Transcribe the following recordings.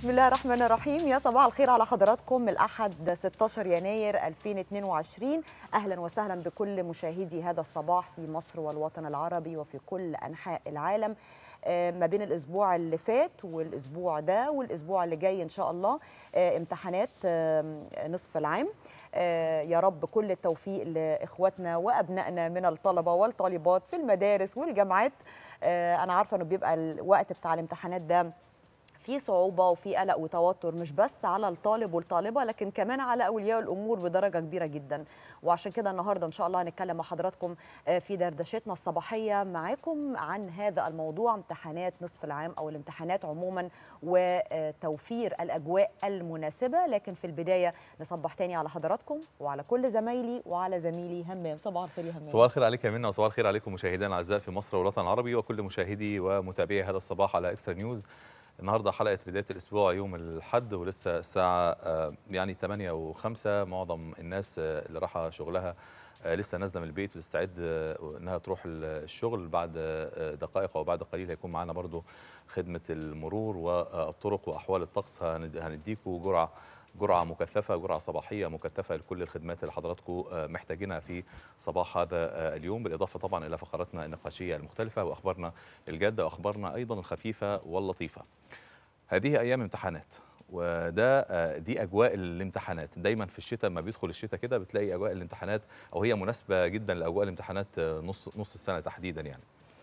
بسم الله الرحمن الرحيم يا صباح الخير على حضراتكم الأحد 16 يناير 2022 أهلا وسهلا بكل مشاهدي هذا الصباح في مصر والوطن العربي وفي كل أنحاء العالم آه، ما بين الأسبوع اللي فات والأسبوع ده والأسبوع اللي جاي إن شاء الله آه، امتحانات آه، نصف العام آه، يا رب كل التوفيق لإخواتنا وأبنائنا من الطلبة والطالبات في المدارس والجامعات آه، أنا عارفة إنه بيبقى الوقت بتاع الامتحانات ده في صعوبة وفي قلق وتوتر مش بس على الطالب والطالبة لكن كمان على أولياء الأمور بدرجة كبيرة جدا وعشان كده النهاردة إن شاء الله هنتكلم مع حضراتكم آه، في دردشتنا الصباحية معاكم عن هذا الموضوع امتحانات نصف العام أو الامتحانات عموما وتوفير الأجواء المناسبة لكن في البداية نصبح تاني على حضراتكم وعلى كل زمايلي وعلى زميلي همام صباح الخير يا همام صباح الخير عليك يا منى وصباح الخير عليكم مشاهدينا الاعزاء في مصر والوطن العربي وكل مشاهدي ومتابعي هذا الصباح على اكسترا نيوز النهارده حلقه بدايه الاسبوع يوم الاحد ولسه الساعه آه، يعني 8 و5 معظم الناس آه، اللي رايحه شغلها آه، لسه نازله من البيت بتستعد آه، انها تروح الشغل بعد آه، دقائق او بعد قليل هيكون معانا برضو خدمه المرور والطرق واحوال الطقس هند- هنديكوا جرعه جرعه مكثفه جرعه صباحيه مكثفه لكل الخدمات اللي حضراتكم آه، محتاجينها في صباح هذا آه، اليوم بالاضافه طبعا الى فقراتنا النقاشيه المختلفه واخبارنا الجاده واخبارنا ايضا الخفيفه واللطيفه. هذه ايام امتحانات وده آه، دي اجواء الامتحانات دايما في الشتاء لما بيدخل الشتاء كده بتلاقي اجواء الامتحانات او هي مناسبه جدا لاجواء الامتحانات آه، نص نص السنه تحديدا يعني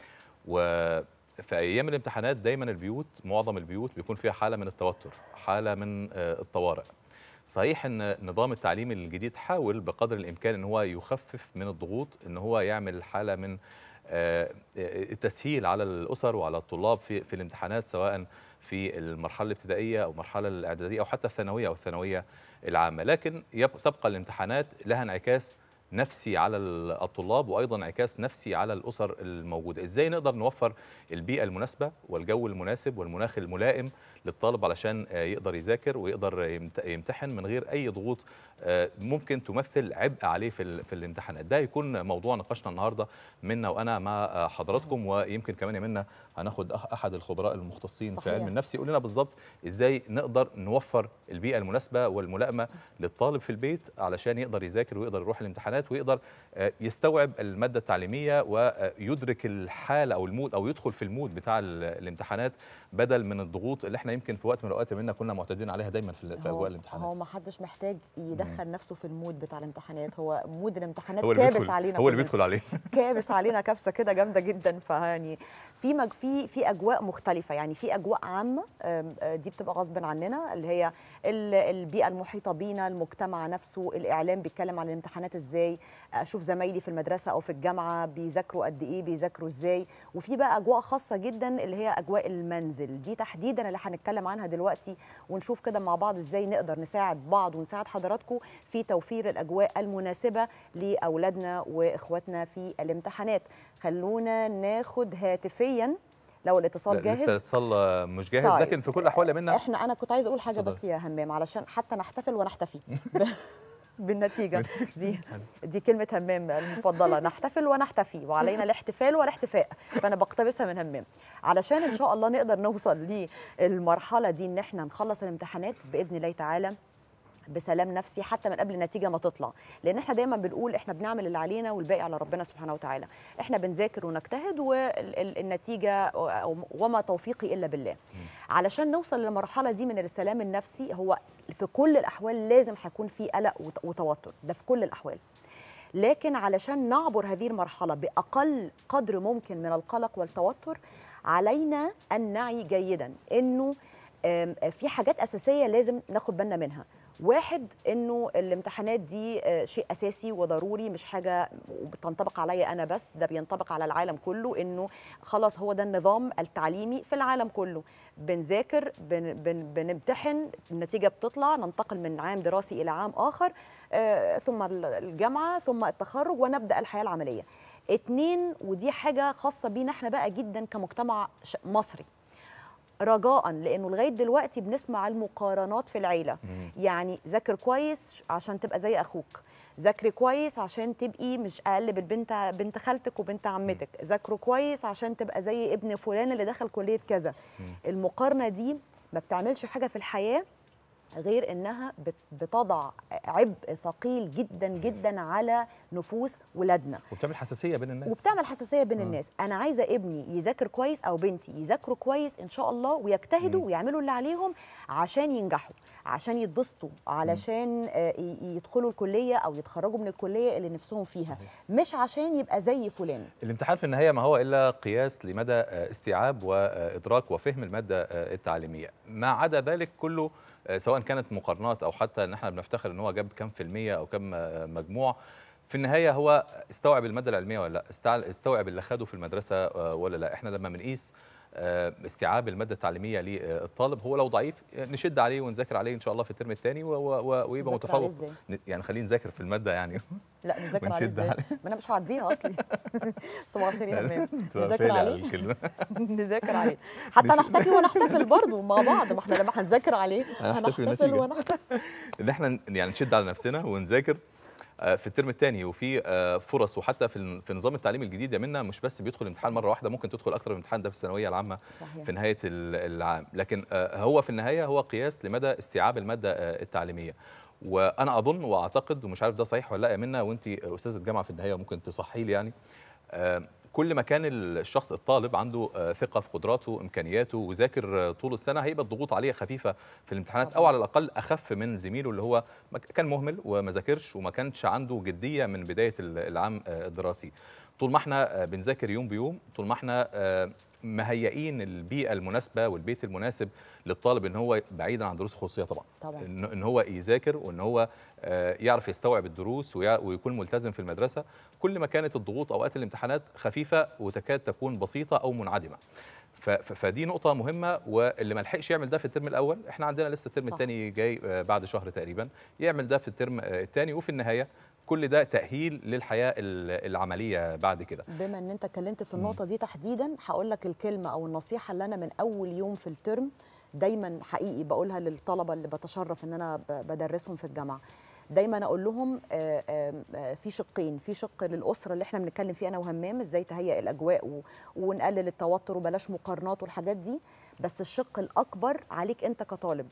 وفي ايام الامتحانات دايما البيوت معظم البيوت بيكون فيها حاله من التوتر حاله من آه، الطوارئ صحيح ان نظام التعليم الجديد حاول بقدر الامكان ان هو يخفف من الضغوط ان هو يعمل حاله من آه، التسهيل على الاسر وعلى الطلاب في في الامتحانات سواء في المرحله الابتدائيه او المرحله الاعداديه او حتى الثانويه او الثانويه العامه لكن يب- تبقى الامتحانات لها انعكاس نفسي على ال- الطلاب وايضا انعكاس نفسي على الاسر الموجوده ازاي نقدر نوفر البيئه المناسبه والجو المناسب والمناخ الملائم للطالب علشان آه، يقدر يذاكر ويقدر يمت- يمتحن من غير اي ضغوط آه، ممكن تمثل عبء عليه في ال- في الامتحانات ده يكون موضوع نقاشنا النهارده منا وانا مع آه، حضراتكم ويمكن كمان يا منا هناخد أح- احد الخبراء المختصين في صحيح. علم النفس يقول لنا بالظبط ازاي نقدر نوفر البيئه المناسبه والملائمه للطالب في البيت علشان يقدر يذاكر ويقدر يروح الامتحانات ويقدر آه، يستوعب الماده التعليميه ويدرك الحاله او المود او يدخل في المود بتاع ال- الامتحانات بدل من الضغوط اللي احنا يمكن في وقت من الاوقات منا كنا معتادين عليها دايما في ال- في هو- اجواء الامتحانات هو ما حدش محتاج يدخل نفسه في المود بتاع الامتحانات هو مود الامتحانات هو اللي كابس بيدخل علينا هو اللي كلنا. بيدخل عليه كابس علينا كبسه كده جامده جدا فيعني في مج... في في اجواء مختلفه يعني في اجواء عامه آم، آه، دي بتبقى غصب عننا اللي هي ال- البيئه المحيطه بينا المجتمع نفسه الاعلام بيتكلم عن الامتحانات ازاي اشوف زمايلي في المدرسه او في الجامعه بيذاكروا قد ايه بيذاكروا ازاي وفي بقى اجواء خاصه جدا اللي هي اجواء المنزل دي تحديدا اللي هنتكلم عنها دلوقتي ونشوف كده مع بعض ازاي نقدر نساعد بعض ونساعد حضراتكم في توفير الاجواء المناسبه لاولادنا واخواتنا في الامتحانات خلونا ناخد هاتفيا لو الاتصال لا، جاهز لسه الاتصال آه، مش جاهز طيب. لكن في كل الاحوال يا منا احنا انا كنت عايزه اقول حاجه اتفضل. بس يا همام علشان حتى نحتفل ونحتفي ب- بالنتيجه دي دي كلمه همام المفضله نحتفل ونحتفي وعلينا الاحتفال والاحتفاء فانا بقتبسها من همام علشان ان شاء الله نقدر نوصل للمرحله دي ان احنا نخلص الامتحانات باذن الله تعالى بسلام نفسي حتى من قبل النتيجه ما تطلع لان احنا دايما بنقول احنا بنعمل اللي علينا والباقي على ربنا سبحانه وتعالى احنا بنذاكر ونجتهد والنتيجه وما توفيقي الا بالله علشان نوصل للمرحله دي من السلام النفسي هو في كل الاحوال لازم هيكون في قلق وت- وتوتر ده في كل الاحوال لكن علشان نعبر هذه المرحله باقل قدر ممكن من القلق والتوتر علينا ان نعي جيدا انه آم، في حاجات اساسيه لازم ناخد بالنا منها واحد انه الامتحانات دي آه، شيء اساسي وضروري مش حاجه بتنطبق عليا انا بس ده بينطبق على العالم كله انه خلاص هو ده النظام التعليمي في العالم كله بنذاكر بن بن بنمتحن النتيجه بتطلع ننتقل من عام دراسي الى عام اخر آه، ثم الجامعه ثم التخرج ونبدا الحياه العمليه اتنين ودي حاجه خاصه بينا احنا بقى جدا كمجتمع ش- مصري رجاء لانه لغايه دلوقتي بنسمع المقارنات في العيله يعني ذاكر كويس عشان تبقى زي اخوك ذاكري كويس عشان تبقي مش اقل من بنت بنت خالتك وبنت عمتك ذاكروا كويس عشان تبقى زي ابن فلان اللي دخل كليه كذا المقارنه دي ما بتعملش حاجه في الحياه غير انها بت- بتضع عبء ثقيل جدا صحيح. جدا على نفوس ولادنا وبتعمل حساسيه بين الناس وبتعمل حساسيه بين آه. الناس انا عايزه ابني يذاكر كويس او بنتي يذاكروا كويس ان شاء الله ويجتهدوا مم. ويعملوا اللي عليهم عشان ينجحوا عشان يتبسطوا علشان آه، ي- يدخلوا الكليه او يتخرجوا من الكليه اللي نفسهم فيها صحيح. مش عشان يبقى زي فلان الامتحان في النهايه ما هو الا قياس لمدى آه، استيعاب وادراك وفهم الماده آه، التعليميه ما عدا ذلك كله آه، سواء كانت مقارنات او حتى ان احنا بنفتخر ان هو جاب كام في الميه او كام آه، مجموع في النهايه هو استوعب الماده العلميه ولا لا استع- استوعب اللي خده في المدرسه آه، ولا لا احنا لما بنقيس آه، استيعاب الماده التعليميه للطالب هو لو ضعيف آه، نشد عليه ونذاكر عليه ان شاء الله في الترم الثاني ويبقى نذاكر عليه متفوق إزاي؟ ن- يعني خليه نذاكر في الماده يعني لا نذاكر عليه ونشد ازاي عليه. ما انا مش هعديها اصلي صباح الخير يا همام تبقى نذاكر فالع عليه الكلمة. نذاكر عليه حتى نحتفي ونحتفل برضه مع بعض ما احنا لما هنذاكر عليه هنحتفل هنحتفل بالنتيجة. ونحتفل ان احنا يعني نشد على نفسنا ونذاكر آه، في الترم الثاني وفي آه، فرص وحتى في ال- في نظام التعليم الجديد يا منا مش بس بيدخل امتحان مره واحده ممكن تدخل اكتر من امتحان ده في الثانويه العامه صحيح في نهايه ال- العام لكن آه، هو في النهايه هو قياس لمدى استيعاب الماده آه، التعليميه وانا اظن واعتقد ومش عارف ده صحيح ولا لا يا منا وانت استاذه جامعه في النهايه وممكن تصحي لي يعني آه، كل ما كان الشخص الطالب عنده آه، ثقه في قدراته امكانياته وذاكر آه، طول السنه هيبقى الضغوط عليه خفيفه في الامتحانات او طبعاً. على الاقل اخف من زميله اللي هو ما ك- كان مهمل وما ذاكرش وما كانش عنده جديه من بدايه ال- العام آه، الدراسي طول ما احنا آه، بنذاكر يوم بيوم طول ما احنا آه، مهيئين البيئه المناسبه والبيت المناسب للطالب ان هو بعيدا عن دروس الخصوصيه طبعا طبعا ان إن هو يذاكر وان هو آه، يعرف يستوعب الدروس ويع- ويكون ملتزم في المدرسه كل ما كانت الضغوط اوقات الامتحانات خفيفه وتكاد تكون بسيطه او منعدمه ف- ف- فدي نقطة مهمة واللي ما لحقش يعمل ده في الترم الأول احنا عندنا لسه الترم صح. الثاني جاي آه، بعد شهر تقريبا يعمل ده في الترم آه، الثاني وفي النهاية كل ده تأهيل للحياة ال- العملية بعد كده بما ان انت اتكلمت في مم. النقطه دي تحديدا هقول لك الكلمه او النصيحه اللي انا من اول يوم في الترم دايما حقيقي بقولها للطلبه اللي بتشرف ان انا ب- بدرسهم في الجامعه دايما اقول لهم آه، آه، آه، في شقين في شق للاسره اللي احنا بنتكلم فيه انا وهمام ازاي تهيئ الاجواء و- ونقلل التوتر وبلاش مقارنات والحاجات دي بس الشق الاكبر عليك انت كطالب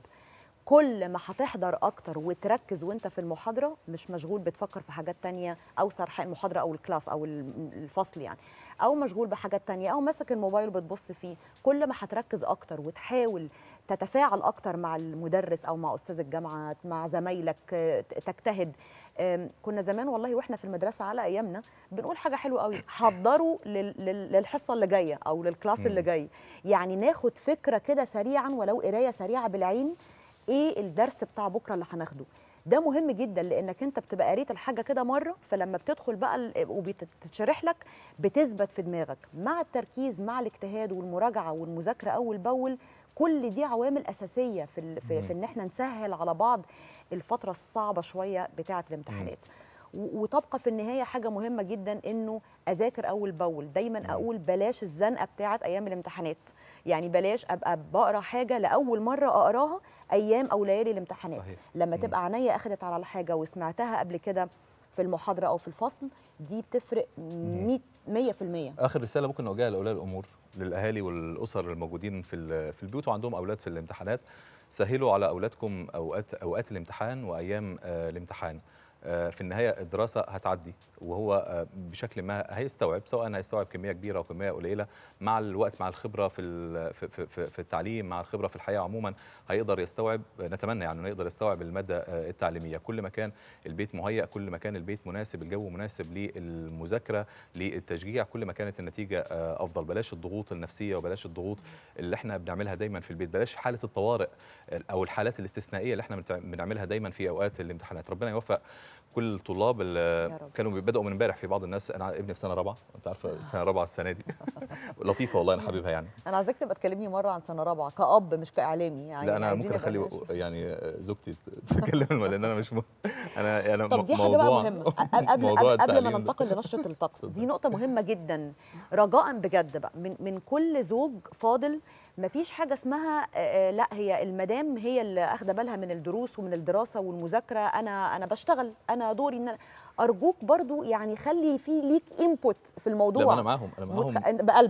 كل ما هتحضر اكتر وتركز وانت في المحاضره مش مشغول بتفكر في حاجات تانية او سرح المحاضره او الكلاس او ال- الفصل يعني او مشغول بحاجات تانية او ماسك الموبايل بتبص فيه كل ما هتركز اكتر وتحاول تتفاعل اكتر مع المدرس او مع استاذ الجامعه مع زمايلك آه، تجتهد آم، كنا زمان والله واحنا في المدرسه على ايامنا بنقول حاجه حلوه قوي حضروا لل- لل- للحصه اللي جايه او للكلاس اللي مم. جاي يعني ناخد فكره كده سريعا ولو قرايه سريعه بالعين ايه الدرس بتاع بكره اللي هناخده ده مهم جدا لانك انت بتبقى قريت الحاجه كده مره فلما بتدخل بقى ال- وبتتشرح لك بتثبت في دماغك مع التركيز مع الاجتهاد والمراجعه والمذاكره اول باول كل دي عوامل اساسيه في ال- في, في ان احنا نسهل على بعض الفتره الصعبه شويه بتاعه الامتحانات و- وتبقى في النهايه حاجه مهمه جدا انه اذاكر اول باول دايما اقول بلاش الزنقه بتاعه ايام الامتحانات يعني بلاش ابقى بقرا حاجه لاول مره اقراها ايام او ليالي الامتحانات صحيح. لما مم. تبقى عينيا اخدت على الحاجه وسمعتها قبل كده في المحاضره او في الفصل دي بتفرق 100 100% اخر رساله ممكن نوجهها لاولياء الامور للاهالي والاسر الموجودين في ال- في البيوت وعندهم اولاد في الامتحانات سهلوا على اولادكم اوقات اوقات الامتحان وايام آه، الامتحان آه، في النهايه الدراسه هتعدي وهو آه، بشكل ما هيستوعب سواء هيستوعب كميه كبيره او كميه قليله مع الوقت مع الخبره في ال- في في- في في التعليم مع الخبره في الحياه عموما هيقدر يستوعب نتمنى يعني انه يقدر يستوعب الماده آه، التعليميه كل ما كان البيت مهيأ كل ما كان البيت مناسب الجو مناسب للمذاكره للتشجيع كل ما كانت النتيجه آه، افضل بلاش الضغوط النفسيه وبلاش الضغوط اللي احنا بنعملها دايما في البيت بلاش حاله الطوارئ او الحالات الاستثنائيه اللي احنا بنتع- بنعملها دايما في اوقات الامتحانات ربنا يوفق كل الطلاب يا اللي رب. كانوا بداوا من امبارح في بعض الناس انا ابني في سنه رابعه انت عارفه السنه الرابعه السنه دي لطيفه والله انا حاببها يعني انا عايزاك تبقى تكلمني مره عن سنه رابعه كاب مش كاعلامي يعني لا انا عايزين ممكن نبقى اخلي نعيش. يعني زوجتي تتكلم لان انا مش م... انا انا طب دي حاجه بقى موضوع- مهمه قبل موضوع قبل, قبل ما التعليم ده. ننتقل لنشره الطقس اتفضل. دي نقطه مهمه جدا رجاء بجد بقى من من كل زوج فاضل مفيش حاجه اسمها آه، آه، لا هي المدام هي اللي اخده بالها من الدروس ومن الدراسه والمذاكره انا انا بشتغل انا دوري ان أنا ارجوك برضو يعني خلي في ليك انبوت في لا الموضوع ما انا معاهم انا معاهم متخ... بقلبك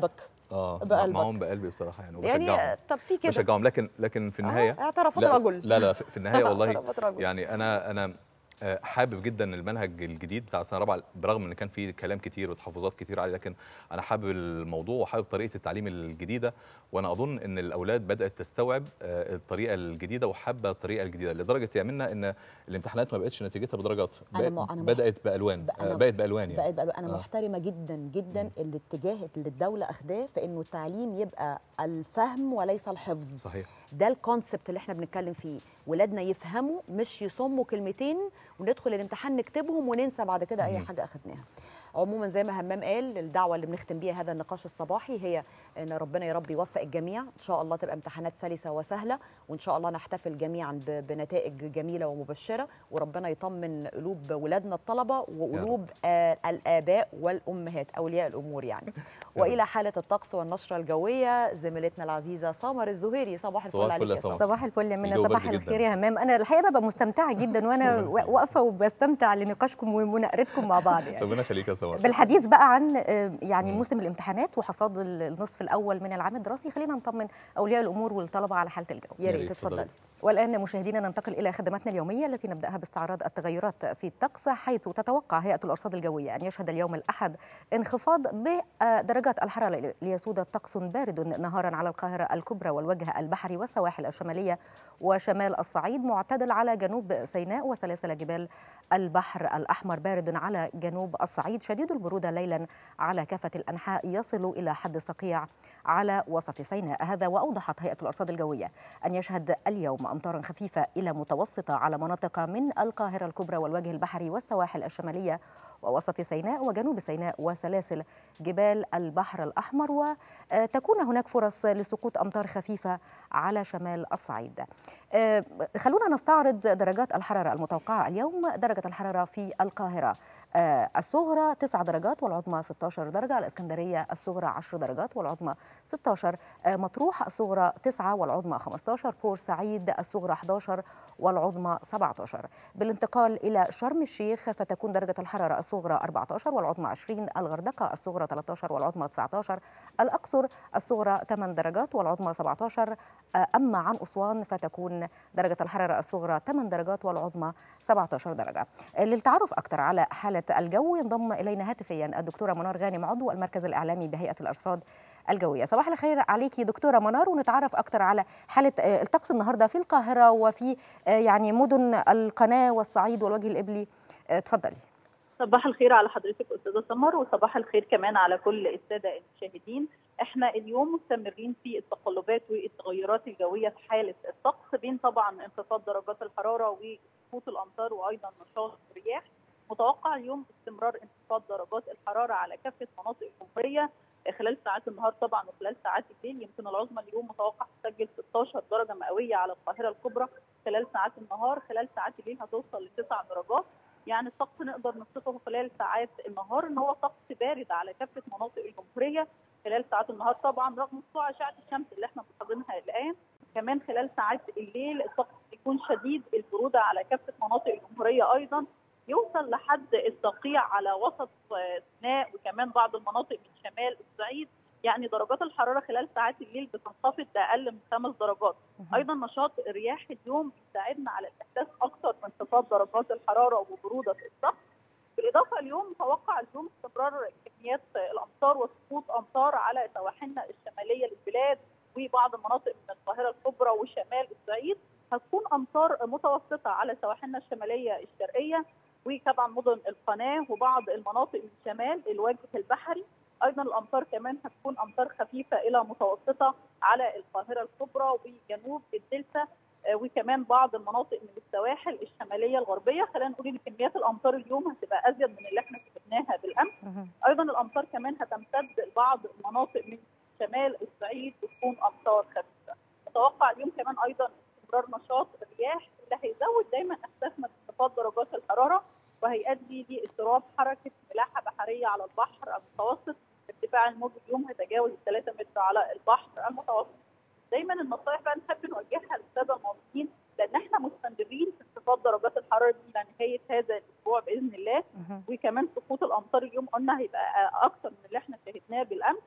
اه بقلبك. معاهم بقلبي بصراحه يعني وبشجعهم يعني طب في كده بشجعهم لكن لكن في النهايه آه، اعترافات لا رجل لا لا في في النهايه والله اعترافات رجل يعني انا انا آه، حابب جدا المنهج الجديد بتاع سنه رابعه برغم ان كان فيه كلام كتير وتحفظات كتير عليه لكن انا حابب الموضوع وحابب طريقه التعليم الجديده وانا اظن ان الاولاد بدات تستوعب آه، الطريقه الجديده وحابه الطريقه الجديده لدرجه يعملنا ان الامتحانات ما بقتش نتيجتها بدرجات أنا بقت- ما- أنا ما- بدات بالوان بقى آه، أنا- بقت بالوان يعني بقى بقى انا آه. محترمه جدا جدا الاتجاه اللي الدوله اخداه في انه التعليم يبقى الفهم وليس الحفظ صحيح ده الكونسبت اللي احنا بنتكلم فيه ولادنا يفهموا مش يصموا كلمتين وندخل الامتحان نكتبهم وننسى بعد كده اي مم. حاجه اخدناها عموما زي ما همام قال الدعوه اللي بنختم بيها هذا النقاش الصباحي هي ان ربنا يا رب يوفق الجميع ان شاء الله تبقى امتحانات سلسه وسهله وان شاء الله نحتفل جميعا ب- بنتائج جميله ومبشره وربنا يطمن قلوب ولادنا الطلبه وقلوب آه الاباء والامهات اولياء الامور يعني والى حاله الطقس والنشره الجويه زميلتنا العزيزه سمر الزهيري صباح الفل صباح عليك الفل يا يا سمر. سمر صباح الفل يا منى الجو صباح برد جداً. الخير يا همام انا الحقيقه ببقى مستمتعه جدا وانا ربنا يخليك. واقفه وبستمتع لنقاشكم ومناقرتكم مع بعض يعني ربنا يخليك يا سمر بالحديث بقى عن آه، يعني مم. موسم الامتحانات وحصاد ال- النصف الاول من العام الدراسي خلينا نطمن اولياء الامور والطلبه على حاله الجو يا يا ريت ريت، تتفضلي اتفضلي. والآن مشاهدينا ننتقل إلى خدماتنا اليومية التي نبدأها باستعراض التغيرات في الطقس حيث تتوقع هيئة الأرصاد الجوية أن يشهد اليوم الأحد انخفاض بدرجات الحرارة ليسود طقس بارد نهارا على القاهرة الكبرى والوجه البحري والسواحل الشمالية وشمال الصعيد معتدل على جنوب سيناء وسلاسل جبال البحر الأحمر بارد على جنوب الصعيد شديد البرودة ليلا على كافة الأنحاء يصل إلى حد صقيع على وسط سيناء هذا وأوضحت هيئة الأرصاد الجوية أن يشهد اليوم أمطارا خفيفة إلى متوسطة على مناطق من القاهرة الكبرى والوجه البحري والسواحل الشمالية ووسط سيناء وجنوب سيناء وسلاسل جبال البحر الأحمر وتكون هناك فرص لسقوط أمطار خفيفة على شمال الصعيد آه، خلونا نستعرض درجات الحرارة المتوقعة اليوم درجة الحرارة في القاهرة آه، الصغرى 9 درجات والعظمى 16 درجة الإسكندرية الصغرى 10 درجات والعظمى 16 آه، مطروح الصغرى 9 والعظمى 15 بورسعيد الصغرى 11 والعظمى 17 بالانتقال إلى شرم الشيخ فتكون درجة الحرارة الصغرى 14 والعظمى 20 الغردقة الصغرى 13 والعظمى 19 الأقصر الصغرى 8 درجات والعظمى 17 آه، أما عن أسوان فتكون درجة الحرارة الصغرى 8 درجات والعظمى 17 درجة آه، للتعرف أكثر على حالة الجو ينضم إلينا هاتفيا الدكتورة منار غانم عضو المركز الإعلامي بهيئة الأرصاد الجوية صباح الخير عليكي دكتورة منار ونتعرف أكثر على حالة آه، الطقس النهاردة في القاهرة وفي آه، يعني مدن القناة والصعيد والوجه الإبلي آه، تفضلي صباح الخير على حضرتك استاذه سمر وصباح الخير كمان على كل الساده المشاهدين احنا اليوم مستمرين في التقلبات والتغيرات الجويه في حاله الطقس بين طبعا انخفاض درجات الحراره وسقوط الامطار وايضا نشاط الرياح متوقع اليوم استمرار انخفاض درجات الحراره على كافه مناطق الجمهوريه خلال ساعات النهار طبعا وخلال ساعات الليل يمكن العظمى اليوم متوقع تسجل 16 درجه مئويه على القاهره الكبرى خلال ساعات النهار خلال ساعات الليل هتوصل لتسع درجات يعني الطقس نقدر نصفه خلال ساعات النهار ان هو طقس بارد على كافه مناطق الجمهوريه خلال ساعات النهار طبعا رغم سطوع اشعه الشمس اللي احنا ملاحظينها الان كمان خلال ساعات الليل الطقس بيكون شديد البروده على كافه مناطق الجمهوريه ايضا يوصل لحد الصقيع على وسط سيناء وكمان بعض المناطق من شمال الصعيد يعني درجات الحراره خلال ساعات الليل بتنخفض لاقل من خمس درجات ايضا نشاط الرياح اليوم بيساعدنا على الاحساس اكثر بانخفاض درجات الحراره وبروده الطقس بالاضافه اليوم متوقع اليوم استمرار كميات الامطار وسقوط امطار على سواحلنا الشماليه للبلاد وبعض المناطق من القاهره الكبرى وشمال الصعيد هتكون امطار متوسطه على سواحلنا الشماليه الشرقيه وطبعا مدن القناه وبعض المناطق من شمال الوجه البحري ايضا الامطار كمان هتكون امطار خفيفه الى متوسطه على القاهره الكبرى وجنوب الدلتا آه، وكمان بعض المناطق من السواحل الشماليه الغربيه خلينا نقول ان كميات الامطار اليوم هتبقى ازيد من اللي احنا شفناها بالامس ايضا الامطار كمان هتمتد لبعض المناطق من شمال الصعيد وتكون امطار خفيفه متوقع اليوم كمان ايضا استمرار نشاط الرياح اللي هيزود دايما احساسنا بانخفاض درجات الحراره وهيؤدي لاضطراب حركه ملاحه بحريه على البحر المتوسط ارتفاع الموج اليوم هيتجاوز 3 متر على البحر المتوسط دايما النصائح بقى نحب نوجهها للساده المواطنين لان احنا مستمرين في انخفاض درجات الحراره دي الى نهايه هذا الاسبوع باذن الله وكمان سقوط الامطار اليوم قلنا هيبقى اكثر من اللي احنا شاهدناه بالامس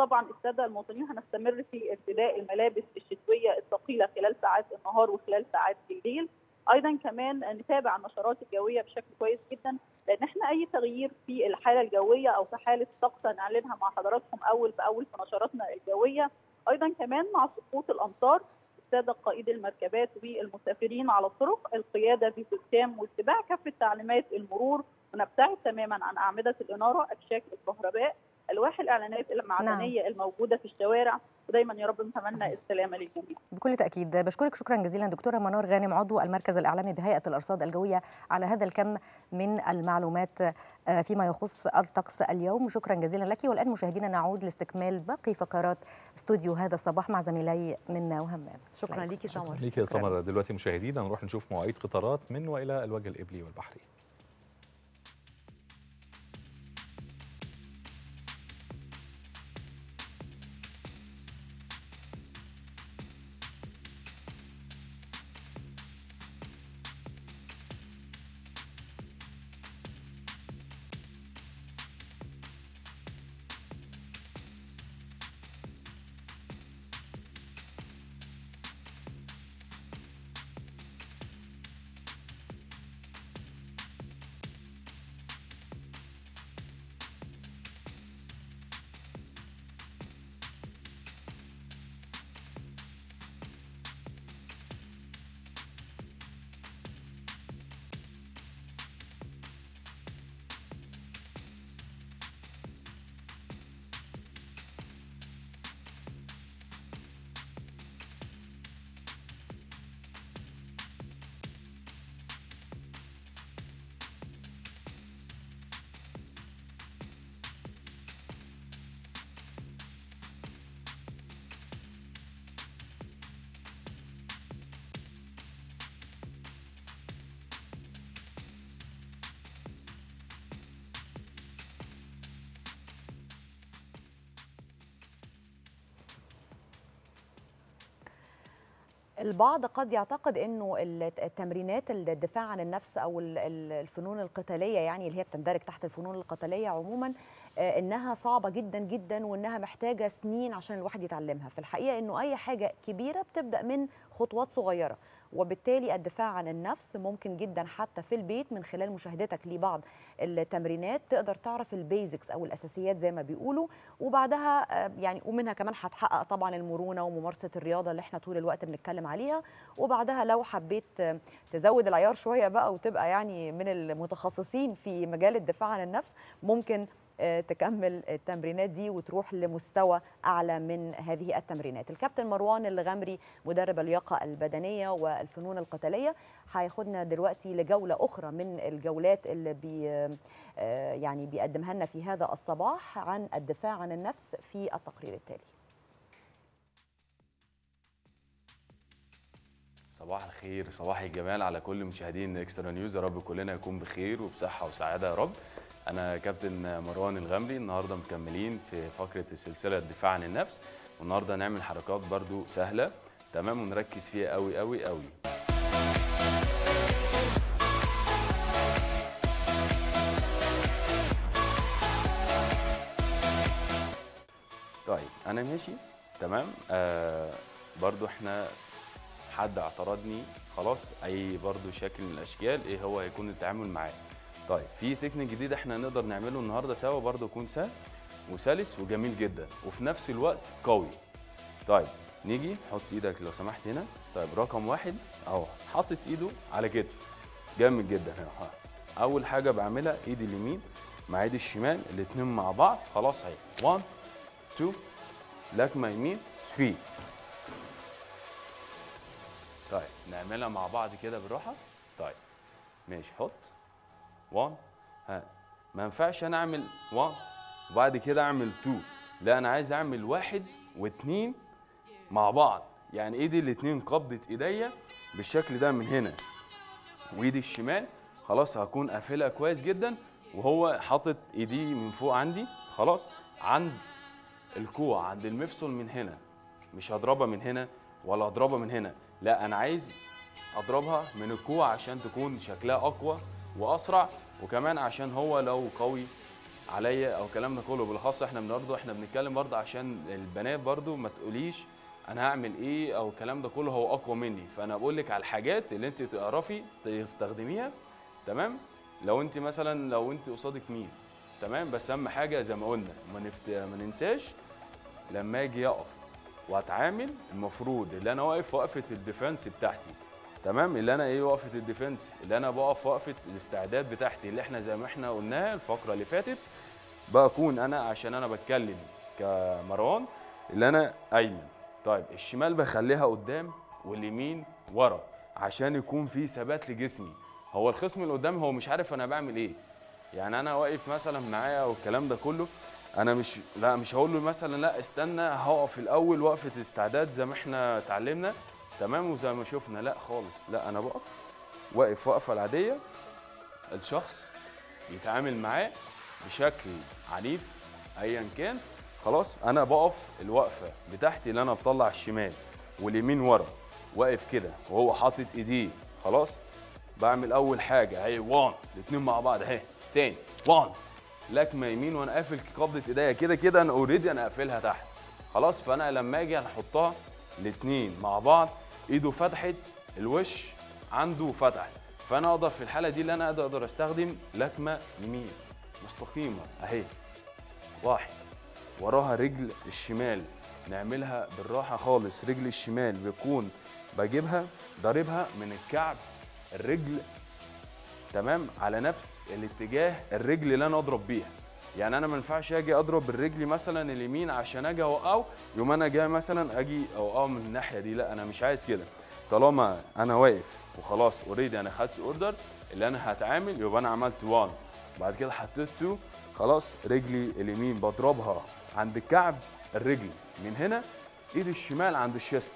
طبعا الساده المواطنين هنستمر في ارتداء الملابس الشتويه الثقيله خلال ساعات النهار وخلال ساعات الليل ايضا كمان نتابع النشرات الجويه بشكل كويس جدا لان احنا اي تغيير في الحاله الجويه او في حاله طقس هنعلنها مع حضراتكم اول باول في نشراتنا الجويه ايضا كمان مع سقوط الامطار الساده قائدي المركبات والمسافرين على الطرق القياده بسيستم واتباع كافه تعليمات المرور ونبتعد تماما عن اعمده الاناره اكشاك الكهرباء الواح الاعلانات المعدنيه نعم. الموجوده في الشوارع ودايما يا رب نتمنى السلامه للجميع. بكل تاكيد بشكرك شكرا جزيلا دكتوره منار غانم عضو المركز الاعلامي بهيئه الارصاد الجويه على هذا الكم من المعلومات فيما يخص الطقس اليوم شكرا جزيلا لك والان مشاهدينا نعود لاستكمال باقي فقرات استوديو هذا الصباح مع زميلي منا وهمام شكرا ليكي سمر ليكي يا سمر دلوقتي مشاهدينا نروح نشوف مواعيد قطارات من والى الوجه الابلي والبحري البعض قد يعتقد انه التمرينات الدفاع عن النفس او الفنون القتاليه يعني اللي هي بتندرج تحت الفنون القتاليه عموما انها صعبه جدا جدا وانها محتاجه سنين عشان الواحد يتعلمها في الحقيقه انه اي حاجه كبيره بتبدا من خطوات صغيره وبالتالي الدفاع عن النفس ممكن جدا حتى في البيت من خلال مشاهدتك لبعض التمرينات تقدر تعرف البيزكس او الاساسيات زي ما بيقولوا وبعدها يعني ومنها كمان هتحقق طبعا المرونه وممارسه الرياضه اللي احنا طول الوقت بنتكلم عليها وبعدها لو حبيت تزود العيار شويه بقى وتبقى يعني من المتخصصين في مجال الدفاع عن النفس ممكن تكمل التمرينات دي وتروح لمستوى اعلى من هذه التمرينات الكابتن مروان الغمري مدرب اللياقه البدنيه والفنون القتاليه هياخدنا دلوقتي لجوله اخرى من الجولات اللي بي يعني بيقدمها لنا في هذا الصباح عن الدفاع عن النفس في التقرير التالي صباح الخير صباح الجمال على كل مشاهدين اكسترا نيوز يا رب كلنا يكون بخير وبصحه وسعاده يا رب انا كابتن مروان الغمري النهارده مكملين في فقره السلسله الدفاع عن النفس والنهارده هنعمل حركات برده سهله تمام ونركز فيها قوي قوي قوي طيب انا ماشي تمام آه برضو احنا حد اعترضني خلاص اي برضو شكل من الاشكال ايه هو هيكون التعامل معاه طيب في تكنيك جديد احنا نقدر نعمله النهارده سوا برضه يكون سهل وسلس وجميل جدا وفي نفس الوقت قوي طيب نيجي نحط ايدك لو سمحت هنا طيب رقم واحد اهو حاطط ايده على كتفه جامد جدا هنا اول حاجه بعملها ايدي اليمين مع ايدي الشمال الاثنين مع بعض خلاص اهي 1 2 لكمه يمين 3 طيب نعملها مع بعض كده بالراحه طيب ماشي حط 1 ها ما ينفعش انا اعمل 1 وبعد كده اعمل 2 لا انا عايز اعمل واحد واثنين مع بعض يعني ايدي الاثنين قبضه ايديا بالشكل ده من هنا وايدي الشمال خلاص هكون قافلها كويس جدا وهو حاطط ايديه من فوق عندي خلاص عند الكوع عند المفصل من هنا مش هضربها من هنا ولا اضربها من هنا لا انا عايز اضربها من الكوع عشان تكون شكلها اقوى واسرع وكمان عشان هو لو قوي عليا او الكلام ده كله بالاخص احنا برضه احنا بنتكلم برضه عشان البنات برضه ما تقوليش انا هعمل ايه او الكلام ده كله هو اقوى مني فانا بقول لك على الحاجات اللي انت تعرفي تستخدميها تمام لو انت مثلا لو انت قصادك مين تمام بس اهم حاجه زي ما قلنا ما, نفت... ما ننساش لما اجي اقف واتعامل المفروض اللي انا واقف وقفه الديفنس بتاعتي تمام اللي انا ايه وقفه الديفنس اللي انا بقف وقفه الاستعداد بتاعتي اللي احنا زي ما احنا قلناها الفقره اللي فاتت بكون انا عشان انا بتكلم كمروان اللي انا ايمن طيب الشمال بخليها قدام واليمين ورا عشان يكون في ثبات لجسمي هو الخصم اللي قدامي هو مش عارف انا بعمل ايه يعني انا واقف مثلا معايا والكلام ده كله انا مش لا مش هقول له مثلا لا استنى هقف الاول وقفه استعداد زي ما احنا اتعلمنا تمام وزي ما شفنا لا خالص لا انا بقف واقف وقفه العاديه الشخص يتعامل معاه بشكل عنيف ايا كان خلاص انا بقف الوقفه بتاعتي اللي انا بطلع الشمال واليمين ورا واقف كده وهو حاطط ايديه خلاص بعمل اول حاجه اهي 1 الاثنين مع بعض اهي تاني 1 لكمه يمين وانا قافل قبضه ايديا كده كده انا اوريدي انا قافلها تحت خلاص فانا لما اجي احطها الاثنين مع بعض ايده فتحت الوش عنده فتح فانا اقدر في الحاله دي اللي انا اقدر اقدر استخدم لكمه يمين مستقيمه اهي واحد وراها رجل الشمال نعملها بالراحه خالص رجل الشمال بيكون بجيبها ضاربها من الكعب الرجل تمام على نفس الاتجاه الرجل اللي انا اضرب بيها يعني انا ما ينفعش اجي اضرب بالرجل مثلا اليمين عشان اجي اوقعه يوم انا جاي مثلا اجي اوقعه من الناحيه دي لا انا مش عايز كده طالما انا واقف وخلاص اوريدي انا خدت اوردر اللي انا هتعامل يبقى انا عملت 1 بعد كده حطيت 2 خلاص رجلي اليمين بضربها عند كعب الرجل من هنا ايد الشمال عند الشيست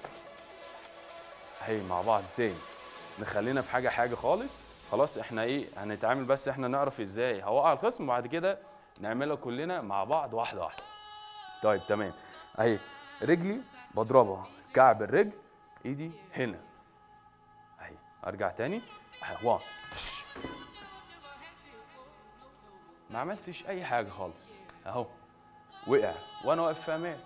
اهي مع بعض تاني نخلينا في حاجه حاجه خالص خلاص احنا ايه هنتعامل بس احنا نعرف ازاي هوقع الخصم وبعد كده نعملها كلنا مع بعض واحده واحده طيب تمام اهي رجلي بضربها كعب الرجل ايدي هنا اهي ارجع تاني اهي 1 ما عملتش اي حاجه خالص اهو وقع وانا واقف في امان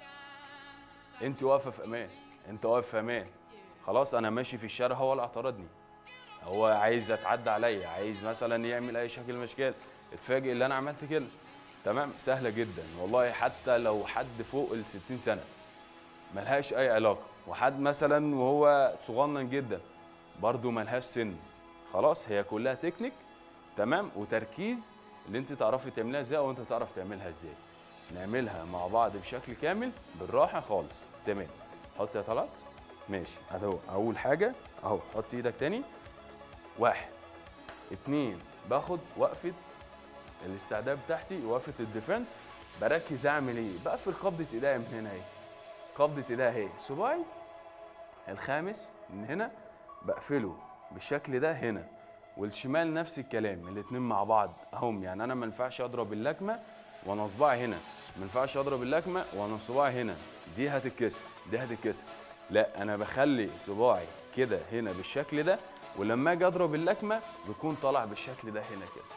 انت واقفه في امان انت واقف في امان خلاص انا ماشي في الشارع هو اللي اعترضني هو عايز يتعدى عليا عايز مثلا يعمل اي شكل من الاشكال اتفاجئ اللي انا عملت كده تمام سهله جدا والله حتى لو حد فوق ال 60 سنه ملهاش اي علاقه وحد مثلا وهو صغنن جدا برضه ملهاش سن خلاص هي كلها تكنيك تمام وتركيز اللي انت تعرفي تعملها ازاي او انت تعرف تعملها ازاي نعملها مع بعض بشكل كامل بالراحه خالص تمام حط يا طلعت ماشي اهو اول حاجه اهو حط ايدك تاني واحد اتنين باخد وقفه الاستعداد بتاعتي وقفه الديفنس بركز اعمل ايه بقفل قبضه ايديا من هنا اهي قبضه ايديا اهي صباعي الخامس من هنا بقفله بالشكل ده هنا والشمال نفس الكلام الاتنين مع بعض اهم يعني انا ما ينفعش اضرب اللكمه وانا صباعي هنا ما ينفعش اضرب اللكمه وانا صباعي هنا دي هتتكسر دي هتتكسر لا انا بخلي صباعي كده هنا بالشكل ده ولما اجي اضرب اللكمه بيكون طالع بالشكل ده هنا كده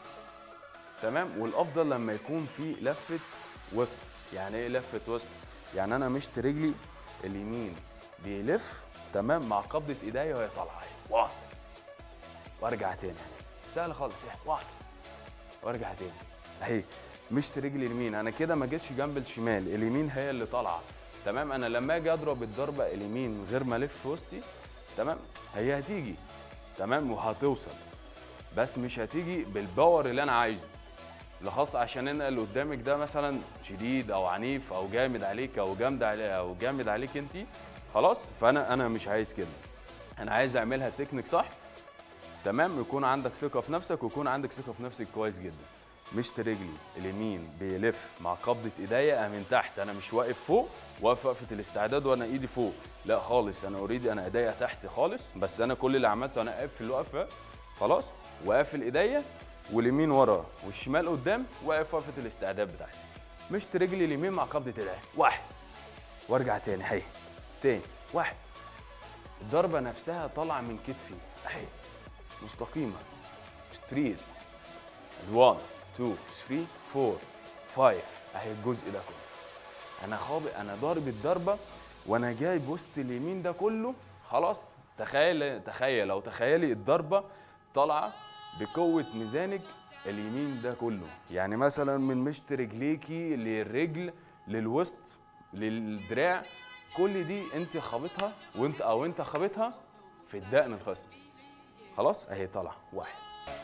تمام والافضل لما يكون في لفه وسط يعني ايه لفه وسط يعني انا مشت رجلي اليمين بيلف تمام مع قبضه ايديا وهي طالعه اهي واحد وارجع تاني سهل خالص اهي واحد وارجع تاني اهي مشت رجلي اليمين انا كده ما جيتش جنب الشمال اليمين هي اللي طالعه تمام انا لما اجي اضرب الضربه اليمين من غير ما الف في وسطي تمام هي هتيجي تمام وهتوصل بس مش هتيجي بالباور اللي انا عايزه لخاص عشان انا اللي قدامك ده مثلا شديد او عنيف او جامد عليك او جامد عليك او جامد عليك انت خلاص فانا انا مش عايز كده انا عايز اعملها تكنيك صح تمام يكون عندك ثقه في نفسك ويكون عندك ثقه في نفسك كويس جدا مشت رجلي اليمين بيلف مع قبضه ايديا من تحت انا مش واقف فوق واقف وقفه الاستعداد وانا ايدي فوق لا خالص انا اوريدي انا ايديا تحت خالص بس انا كل اللي عملته انا قافل الوقفه خلاص وقافل ايديا واليمين ورا والشمال قدام واقف وقفه الاستعداد بتاعتي مشت رجلي اليمين مع قبضه ايديا واحد وارجع تاني اهي تاني واحد الضربه نفسها طالعه من كتفي اهي مستقيمه ستريت الوان 2 3 4 5 اهي الجزء ده كله انا خابط انا ضارب الضربه وانا جايب وسط اليمين ده كله خلاص تخيل تخيل او تخيلي الضربه طالعه بقوه ميزانك اليمين ده كله يعني مثلا من مشط رجليكي للرجل للوسط للدراع كل دي انت خابطها وانت او انت خابطها في الدقن الخصم خلاص اهي طالعه واحد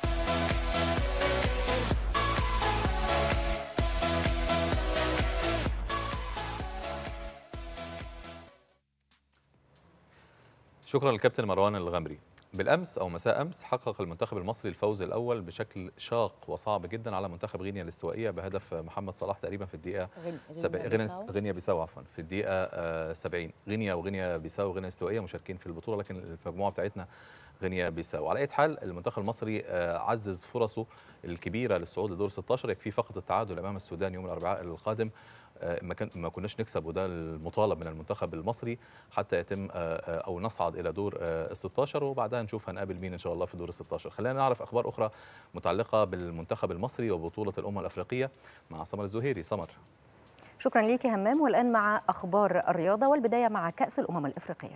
شكرا للكابتن مروان الغمري بالامس او مساء امس حقق المنتخب المصري الفوز الاول بشكل شاق وصعب جدا على منتخب غينيا الاستوائيه بهدف محمد صلاح تقريبا في الدقيقه سب... غينيا غينيا بيساو عفوا في الدقيقه آه 70 غينيا وغينيا بيساو وغينيا الاستوائيه مشاركين في البطوله لكن المجموعه بتاعتنا غينيا بيساو على اي حال المنتخب المصري آه عزز فرصه الكبيره للصعود لدور 16 يكفي فقط التعادل امام السودان يوم الاربعاء القادم ما كان ما كناش نكسب وده المطالب من المنتخب المصري حتى يتم او نصعد الى دور ال 16 وبعدها نشوف هنقابل مين ان شاء الله في دور ال 16 خلينا نعرف اخبار اخرى متعلقه بالمنتخب المصري وبطوله الامم الافريقيه مع سمر الزهيري سمر شكرا ليك همام والان مع اخبار الرياضه والبدايه مع كاس الامم الافريقيه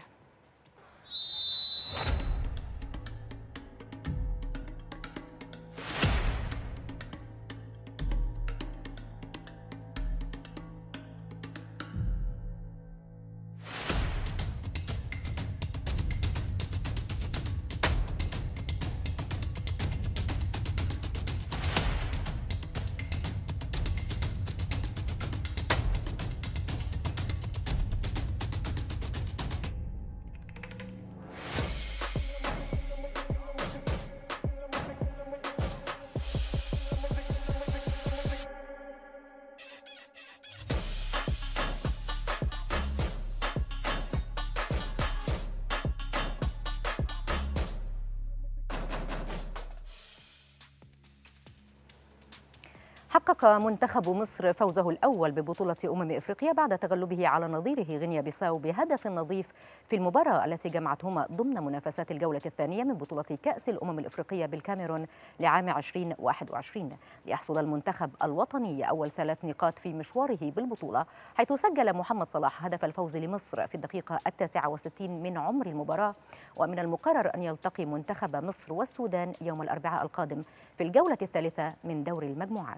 حقق منتخب مصر فوزه الأول ببطولة أمم إفريقيا بعد تغلبه على نظيره غينيا بيساو بهدف نظيف في المباراة التي جمعتهما ضمن منافسات الجولة الثانية من بطولة كأس الأمم الإفريقية بالكاميرون لعام 2021 ليحصد المنتخب الوطني أول ثلاث نقاط في مشواره بالبطولة حيث سجل محمد صلاح هدف الفوز لمصر في الدقيقة التاسعة والستين من عمر المباراة ومن المقرر أن يلتقي منتخب مصر والسودان يوم الأربعاء القادم في الجولة الثالثة من دور المجموعات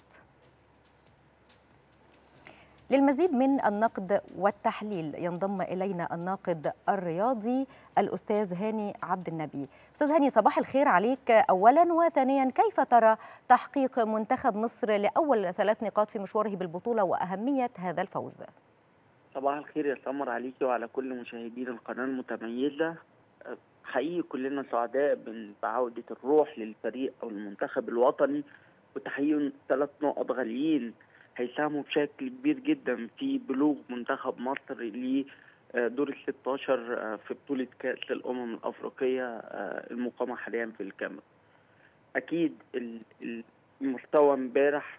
للمزيد من النقد والتحليل ينضم الينا الناقد الرياضي الاستاذ هاني عبد النبي. استاذ هاني صباح الخير عليك اولا وثانيا كيف ترى تحقيق منتخب مصر لاول ثلاث نقاط في مشواره بالبطوله واهميه هذا الفوز؟ صباح الخير يا سمر عليكي وعلى كل مشاهدين القناه المتميزه. حقيقي كلنا سعداء بعوده الروح للفريق او المنتخب الوطني وتحقيق ثلاث نقط غاليين هيساهموا بشكل كبير جدا في بلوغ منتخب مصر لدور ال 16 في بطولة كأس الأمم الأفريقية المقامة حاليا في الكاميرون. أكيد المستوى امبارح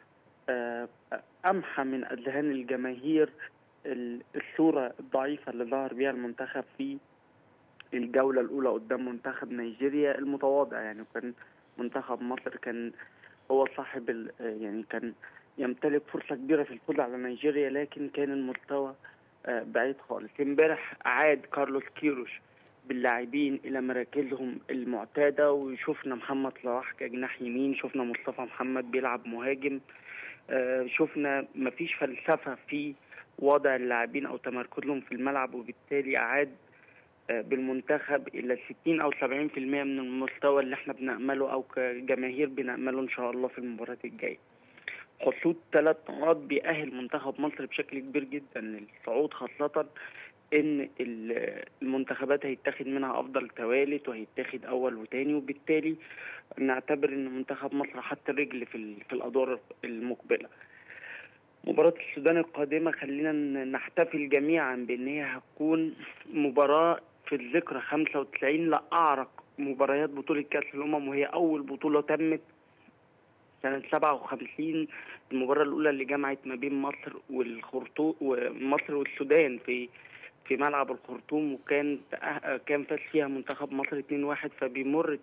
أمحى من أذهان الجماهير الصورة الضعيفة اللي ظهر بها المنتخب في الجولة الأولى قدام منتخب نيجيريا المتواضع يعني كان منتخب مصر كان هو صاحب يعني كان يمتلك فرصة كبيرة في الفوز على نيجيريا لكن كان المستوى بعيد خالص امبارح عاد كارلوس كيروش باللاعبين الى مراكزهم المعتاده وشفنا محمد صلاح كجناح يمين شفنا مصطفى محمد بيلعب مهاجم شفنا مفيش فلسفه في وضع اللاعبين او تمركزهم في الملعب وبالتالي اعاد بالمنتخب الى 60 او 70% من المستوى اللي احنا بنامله او كجماهير بنامله ان شاء الله في المباراه الجايه حصول ثلاث نقاط بيأهل منتخب مصر بشكل كبير جدا للصعود خاصة ان المنتخبات هيتاخد منها افضل توالت وهيتاخد اول وتاني وبالتالي نعتبر ان منتخب مصر حط رجل في, في الادوار المقبله مباراة السودان القادمة خلينا نحتفل جميعا بان هي هتكون مباراة في الذكرى 95 لأعرق مباريات بطولة كأس الأمم وهي أول بطولة تمت سنة 57 المباراة الأولى اللي جمعت ما بين مصر والخرطوم ومصر والسودان في في ملعب الخرطوم وكان كان فاز فيها منتخب مصر 2-1 فبيمر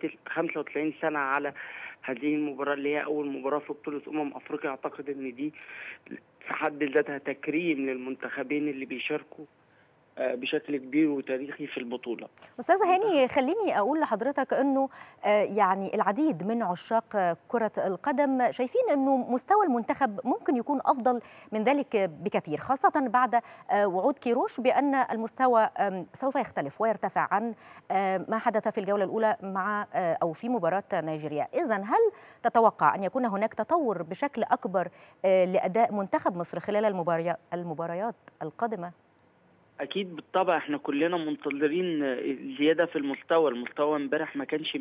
95 سنه على هذه المباراه اللي هي اول مباراه في بطوله امم افريقيا اعتقد ان دي في حد ذاتها تكريم للمنتخبين اللي بيشاركوا آه، بشكل كبير وتاريخي في البطوله. استاذه هاني خليني اقول لحضرتك انه آه، يعني العديد من عشاق كره القدم شايفين انه مستوى المنتخب ممكن يكون افضل من ذلك بكثير خاصه بعد آه، وعود كيروش بان المستوى سوف يختلف ويرتفع عن ما حدث في الجوله الاولى مع او في مباراه نيجيريا، اذا هل تتوقع ان يكون هناك تطور بشكل اكبر لاداء منتخب مصر خلال المباريات القادمه؟ اكيد بالطبع احنا كلنا منتظرين زياده في المستوى المستوى امبارح ما كانش 100%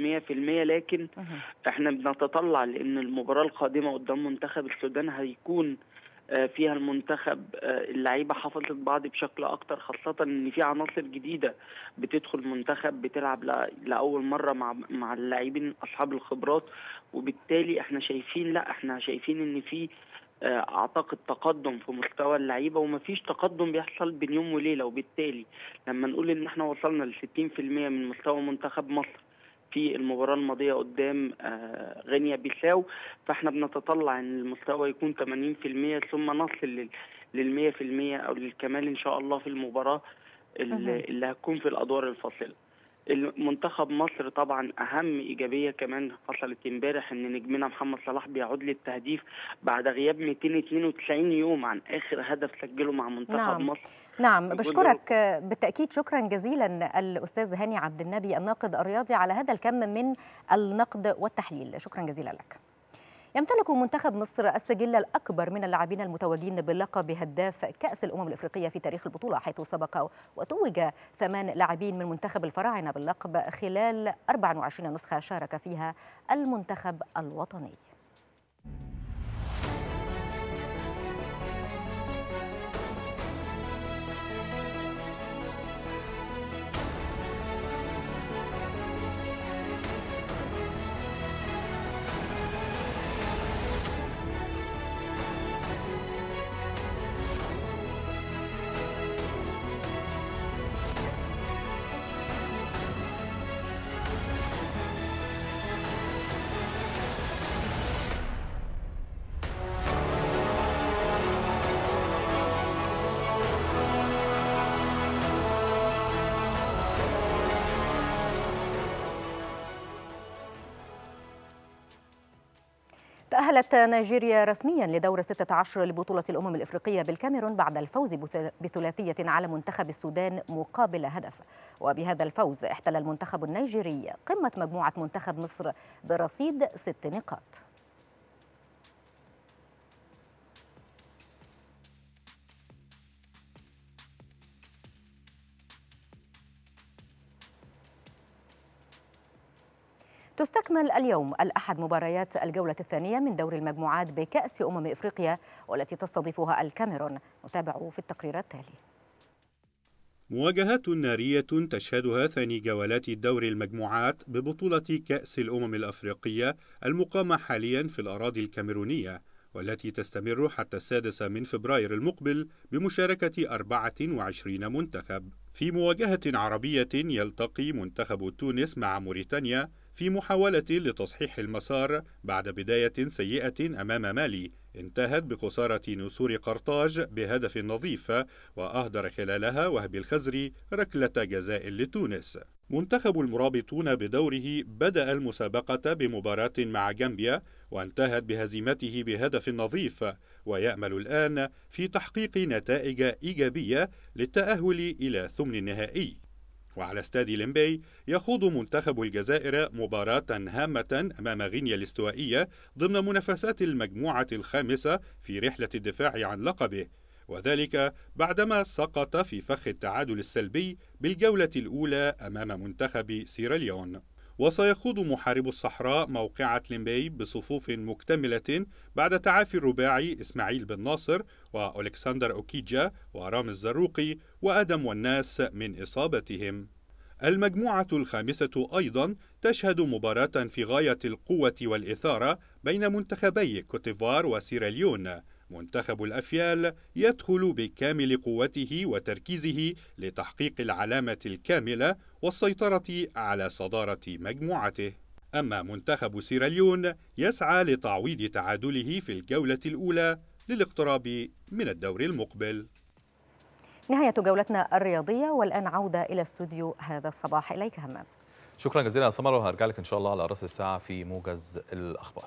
لكن احنا بنتطلع لان المباراه القادمه قدام منتخب السودان هيكون آه، فيها المنتخب آه، اللعيبه حافظت بعض بشكل اكتر خاصه ان في عناصر جديده بتدخل المنتخب بتلعب لاول مره مع مع اللاعبين اصحاب الخبرات وبالتالي احنا شايفين لا احنا شايفين ان في آه، اعتقد تقدم في مستوى اللعيبه ومفيش تقدم بيحصل بين يوم وليله وبالتالي لما نقول ان احنا وصلنا ل 60% من مستوى منتخب مصر في المباراة الماضية قدام آه، غينيا بيساو فاحنا بنتطلع ان المستوى يكون 80% ثم نصل لل 100% او للكمال ان شاء الله في المباراة اللي هتكون في الادوار الفاصلة. المنتخب مصر طبعا اهم ايجابيه كمان حصلت امبارح ان نجمنا محمد صلاح بيعود للتهديف بعد غياب 292 يوم عن اخر هدف سجله مع منتخب نعم. مصر نعم بشكرك بالتاكيد شكرا جزيلا الاستاذ هاني عبد النبي الناقد الرياضي على هذا الكم من النقد والتحليل شكرا جزيلا لك يمتلك منتخب مصر السجل الأكبر من اللاعبين المتوجين باللقب هداف كأس الأمم الإفريقية في تاريخ البطولة حيث سبق وتوج ثمان لاعبين من منتخب الفراعنة باللقب خلال 24 نسخة شارك فيها المنتخب الوطني تأهلت نيجيريا رسميا لدور 16 لبطولة الأمم الإفريقية بالكاميرون بعد الفوز بثلاثية على منتخب السودان مقابل هدف وبهذا الفوز احتل المنتخب النيجيري قمة مجموعة منتخب مصر برصيد ست نقاط تستكمل اليوم الأحد مباريات الجولة الثانية من دور المجموعات بكأس أمم إفريقيا والتي تستضيفها الكاميرون نتابع في التقرير التالي مواجهات نارية تشهدها ثاني جولات دور المجموعات ببطولة كأس الأمم الأفريقية المقامة حاليا في الأراضي الكاميرونية والتي تستمر حتى السادس من فبراير المقبل بمشاركة 24 منتخب في مواجهة عربية يلتقي منتخب تونس مع موريتانيا في محاولة لتصحيح المسار بعد بداية سيئة أمام مالي انتهت بخسارة نسور قرطاج بهدف نظيف وأهدر خلالها وهبي الخزري ركلة جزاء لتونس منتخب المرابطون بدوره بدأ المسابقة بمباراة مع جامبيا وانتهت بهزيمته بهدف نظيف ويأمل الآن في تحقيق نتائج إيجابية للتأهل إلى ثمن النهائي وعلى استاد ليمبي يخوض منتخب الجزائر مباراة هامة أمام غينيا الاستوائية ضمن منافسات المجموعة الخامسة في رحلة الدفاع عن لقبه وذلك بعدما سقط في فخ التعادل السلبي بالجولة الأولى أمام منتخب سيراليون وسيخوض محارب الصحراء موقعة ليمبي بصفوف مكتملة بعد تعافي الرباعي إسماعيل بن ناصر وألكسندر أوكيجا ورامز زروقي وآدم والناس من إصابتهم المجموعة الخامسة أيضا تشهد مباراة في غاية القوة والإثارة بين منتخبي كوتيفوار وسيراليون منتخب الأفيال يدخل بكامل قوته وتركيزه لتحقيق العلامة الكاملة والسيطرة على صدارة مجموعته أما منتخب سيراليون يسعى لتعويض تعادله في الجولة الأولى للاقتراب من الدور المقبل نهاية جولتنا الرياضية والآن عودة إلى استوديو هذا الصباح إليك همام شكرا جزيلا يا سمر وهرجع لك ان شاء الله على راس الساعه في موجز الاخبار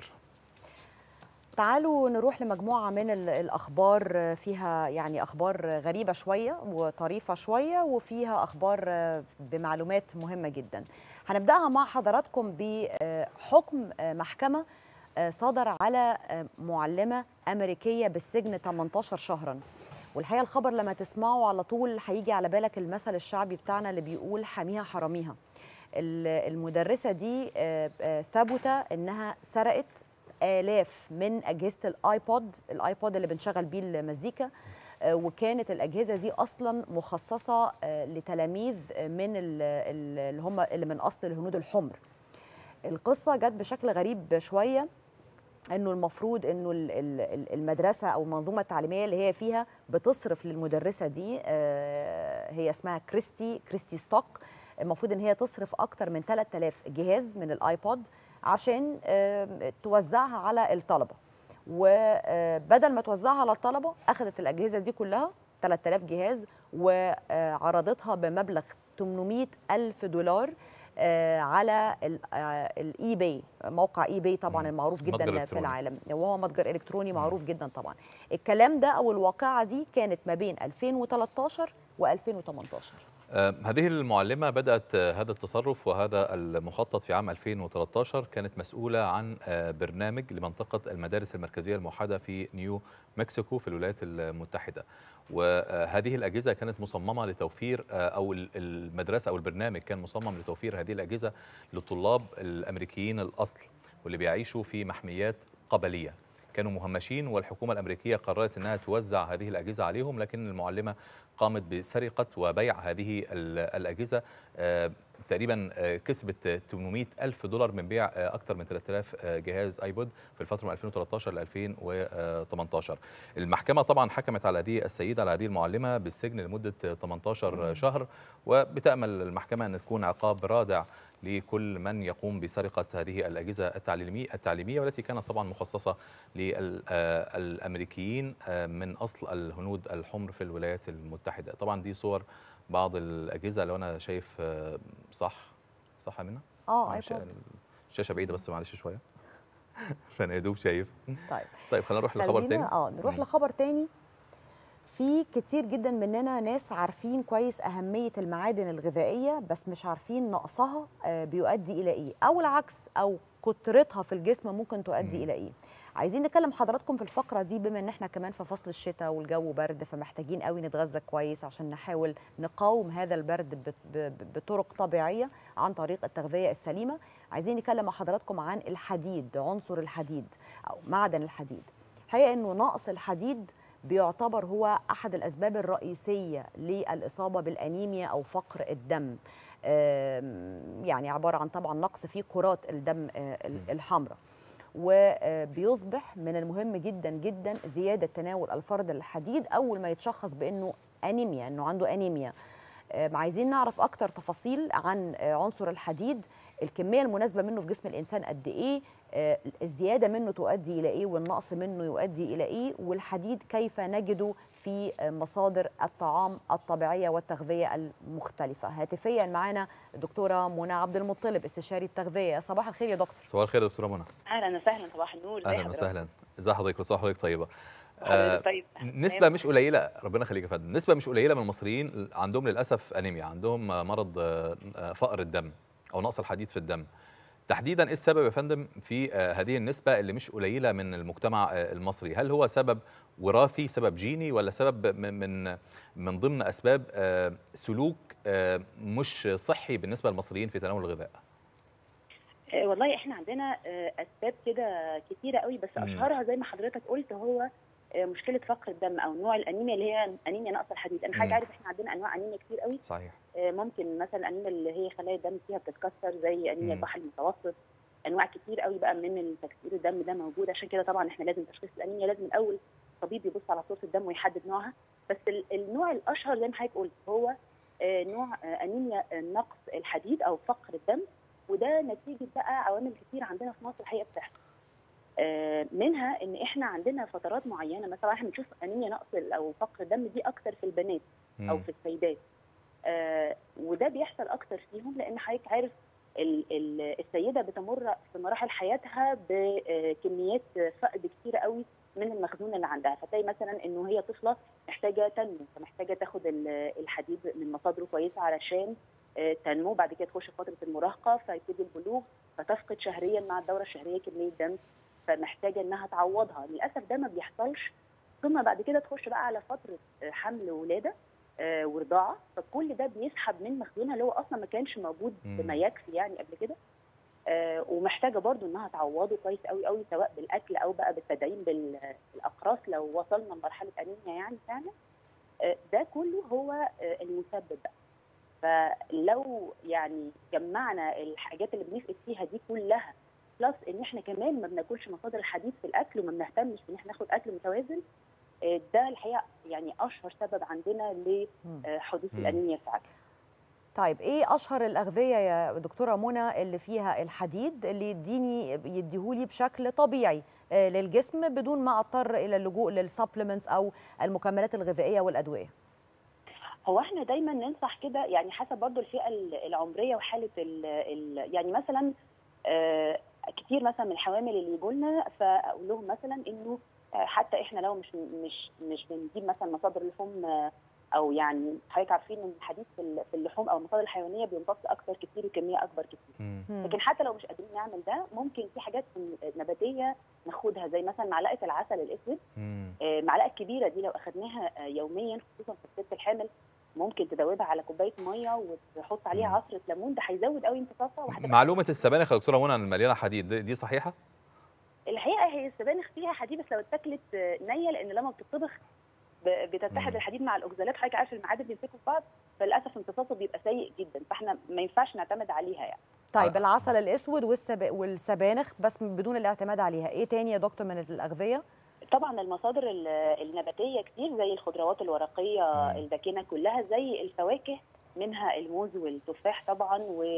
تعالوا نروح لمجموعة من ال- الأخبار فيها يعني أخبار غريبة شوية وطريفة شوية وفيها أخبار بمعلومات مهمة جدا هنبدأها مع حضراتكم بحكم محكمة صدر على معلمة أمريكية بالسجن 18 شهرا والحقيقة الخبر لما تسمعه على طول هيجي على بالك المثل الشعبي بتاعنا اللي بيقول حاميها حراميها ال- المدرسة دي آه، آه، ثبت إنها سرقت آلاف من أجهزة الآيبود الآيبود اللي بنشغل بيه المزيكا آه، وكانت الأجهزة دي أصلا مخصصة آه، لتلاميذ من ال- ال- اللي هم اللي من أصل الهنود الحمر القصة جت بشكل غريب شوية انه المفروض انه ال- ال- ال- المدرسه او المنظومه التعليميه اللي هي فيها بتصرف للمدرسه دي آه، هي اسمها كريستي كريستي ستوك المفروض ان هي تصرف اكتر من 3000 جهاز من الايبود عشان آه، توزعها على الطلبه وبدل ما توزعها على الطلبه اخذت الاجهزه دي كلها 3000 جهاز وعرضتها بمبلغ 800 الف دولار آه، على ال- آه، الاي باي موقع اي باي طبعا مم. المعروف متجر جدا في إلكتروني. العالم وهو متجر الكتروني معروف جدا طبعا الكلام ده او الواقعه دي كانت ما بين 2013 و2018 آه، هذه المعلمة بدأت آه، هذا التصرف وهذا المخطط في عام 2013 كانت مسؤولة عن آه، برنامج لمنطقة المدارس المركزية الموحدة في نيو مكسيكو في الولايات المتحدة وهذه الأجهزة كانت مصممة لتوفير آه، أو ال- المدرسة أو البرنامج كان مصمم لتوفير هذه الأجهزة للطلاب الأمريكيين الأصل واللي بيعيشوا في محميات قبلية كانوا مهمشين والحكومة الأمريكية قررت أنها توزع هذه الأجهزة عليهم لكن المعلمة قامت بسرقة وبيع هذه ال- الأجهزة آه، تقريبا آه، كسبت 800 ألف دولار من بيع آه، أكثر من 3000 آه، جهاز ايبود في الفترة من 2013 ل 2018 المحكمة طبعا حكمت على هذه السيدة على هذه المعلمة بالسجن لمدة 18 شهر وبتأمل المحكمة أن تكون عقاب رادع لكل من يقوم بسرقة هذه الأجهزة التعليمية التعليمية والتي كانت طبعا مخصصة للأمريكيين من أصل الهنود الحمر في الولايات المتحدة طبعا دي صور بعض الأجهزة لو أنا شايف آه، صح صح منها اه معلش، ايبود الشاشة بعيدة بس معلش شوية فأنا يا دوب شايف طيب طيب خلينا نروح لخبر خلينا تاني اه نروح مم. لخبر تاني في كتير جدا مننا ناس عارفين كويس أهمية المعادن الغذائية بس مش عارفين نقصها آه، بيؤدي إلى إيه أو العكس أو كترتها في الجسم ممكن تؤدي مم. إلى إيه عايزين نكلم حضراتكم في الفقرة دي بما إن إحنا كمان في فصل الشتاء والجو برد فمحتاجين قوي نتغذى كويس عشان نحاول نقاوم هذا البرد بت- ب- بطرق طبيعية عن طريق التغذية السليمة عايزين نكلم مع حضراتكم عن الحديد عنصر الحديد أو معدن الحديد الحقيقة إنه نقص الحديد بيعتبر هو أحد الأسباب الرئيسية للإصابة بالأنيميا أو فقر الدم آم، يعني عبارة عن طبعا نقص في كرات الدم آه، ال- الحمراء وبيصبح من المهم جدا جدا زيادة تناول الفرد الحديد أول ما يتشخص بأنه أنيميا أنه عنده أنيميا آم، عايزين نعرف أكتر تفاصيل عن آه، عنصر الحديد الكمية المناسبة منه في جسم الإنسان قد إيه آه، الزيادة منه تؤدي إلى إيه والنقص منه يؤدي إلى إيه والحديد كيف نجده في آه، مصادر الطعام الطبيعية والتغذية المختلفة هاتفيا معنا الدكتورة منى عبد المطلب استشاري التغذية صباح الخير يا دكتور صباح الخير يا دكتورة منى اهلا وسهلا صباح النور ازي أهلا حضرتك؟ وسهلا ازي حضرتك وصباح حضرتك طيبة حضرتك طيب نسبة مش قليلة ربنا يخليك يا فندم نسبة مش قليلة من المصريين عندهم للأسف أنيميا عندهم مرض آه، آه، فقر الدم أو نقص الحديد في الدم تحديدا ايه السبب يا فندم في آه، هذه النسبة اللي مش قليلة من المجتمع آه، المصري هل هو سبب وراثي سبب جيني ولا سبب من من من ضمن أسباب آه، سلوك آه، مش صحي بالنسبة للمصريين في تناول الغذاء آه، والله احنا عندنا آه، اسباب كده كتيره قوي بس مم. اشهرها زي ما حضرتك قلت هو آه، مشكله فقر الدم او نوع الانيميا اللي هي انيميا نقص الحديد انا مم. حضرتك عارف احنا عندنا انواع انيميا كتير قوي صحيح آه، ممكن مثلا الانيميا اللي هي خلايا الدم فيها بتتكسر زي انيميا مم. البحر المتوسط انواع كتير قوي بقى من تكسير الدم ده موجود عشان كده طبعا احنا لازم تشخيص الانيميا لازم الاول الطبيب بيبص على صوره الدم ويحدد نوعها بس ال- النوع الاشهر زي ما حضرتك قلت هو آه، نوع آه، انيميا آه، نقص الحديد او فقر الدم وده نتيجه بقى عوامل كتير عندنا في مصر الحقيقه بتحصل آه، منها ان احنا عندنا فترات معينه مثلا احنا بنشوف انيميا نقص ال- او فقر الدم دي اكتر في البنات او مم. في السيدات آه، وده بيحصل اكتر فيهم لان حضرتك عارف ال- ال- السيده بتمر في مراحل حياتها بكميات فقد كتيره قوي من المخزون اللي عندها فتلاقي مثلا انه هي طفله محتاجه تنمو فمحتاجه تاخد ال- الحديد من مصادره كويسه علشان آه، تنمو بعد كده تخش في فتره المراهقه فيبتدي البلوغ فتفقد شهريا مع الدوره الشهريه كميه دم فمحتاجه انها تعوضها للاسف ده ما بيحصلش ثم بعد كده تخش بقى على فتره آه، حمل وولاده آه، ورضاعه فكل ده بيسحب من مخزونها اللي هو اصلا ما كانش موجود مم. بما يكفي يعني قبل كده آه، ومحتاجه برضو انها تعوضه كويس قوي قوي سواء بالاكل او بقى بالتدعيم بال- بالاقراص لو وصلنا لمرحله انيميا يعني فعلا آه، ده كله هو آه، المسبب بقى فلو يعني جمعنا الحاجات اللي بنفقد فيها دي كلها بلس ان احنا كمان ما بناكلش مصادر الحديد في الاكل وما بنهتمش ان احنا ناخد اكل متوازن آه، ده الحقيقه يعني اشهر سبب عندنا مم. لحدوث مم. الانيميا فعلا طيب ايه اشهر الاغذيه يا دكتوره منى اللي فيها الحديد اللي يديني يديهولي بشكل طبيعي آه، للجسم بدون ما اضطر الى اللجوء للسبلمنتس او المكملات الغذائيه والادويه هو احنا دايما ننصح كده يعني حسب برضو الفئه ال- العمريه وحاله ال ال يعني مثلا آه، كتير مثلا من الحوامل اللي يجوا لنا فاقول لهم مثلا انه آه، حتى احنا لو مش مش مش بنجيب مثلا مصادر لحوم آه، او يعني حضرتك عارفين ان الحديد في ال- في اللحوم او المصادر الحيوانيه بيمتص اكتر كتير وكميه اكبر كتير مم. لكن حتى لو مش قادرين نعمل ده ممكن في حاجات نباتيه ناخدها زي مثلا معلقه العسل الاسود مم. آه، معلقه كبيره دي لو اخدناها آه، يوميا خصوصا في الست الحامل ممكن تدوبها على كوبايه ميه وتحط عليها مم. عصره ليمون ده هيزود قوي امتصاصها وهتبقى معلومه السبانخ يا دكتوره منى المليانه حديد دي- دي صحيحه الحقيقه هي السبانخ فيها حديد بس لو اتاكلت آه، نيه لان لما بتطبخ ب- بتتحد مم. الحديد مع الاوكزالات حضرتك عارف المعادن بيمسكوا في بعض فللاسف امتصاصه بيبقى سيء جدا فاحنا ما ينفعش نعتمد عليها يعني طيب آه. العسل الاسود والسب... والسبانخ بس بدون الاعتماد عليها ايه تاني يا دكتور من الاغذيه طبعا المصادر ال- النباتيه كتير زي الخضروات الورقيه مم. الداكنه كلها زي الفواكه منها الموز والتفاح طبعا وال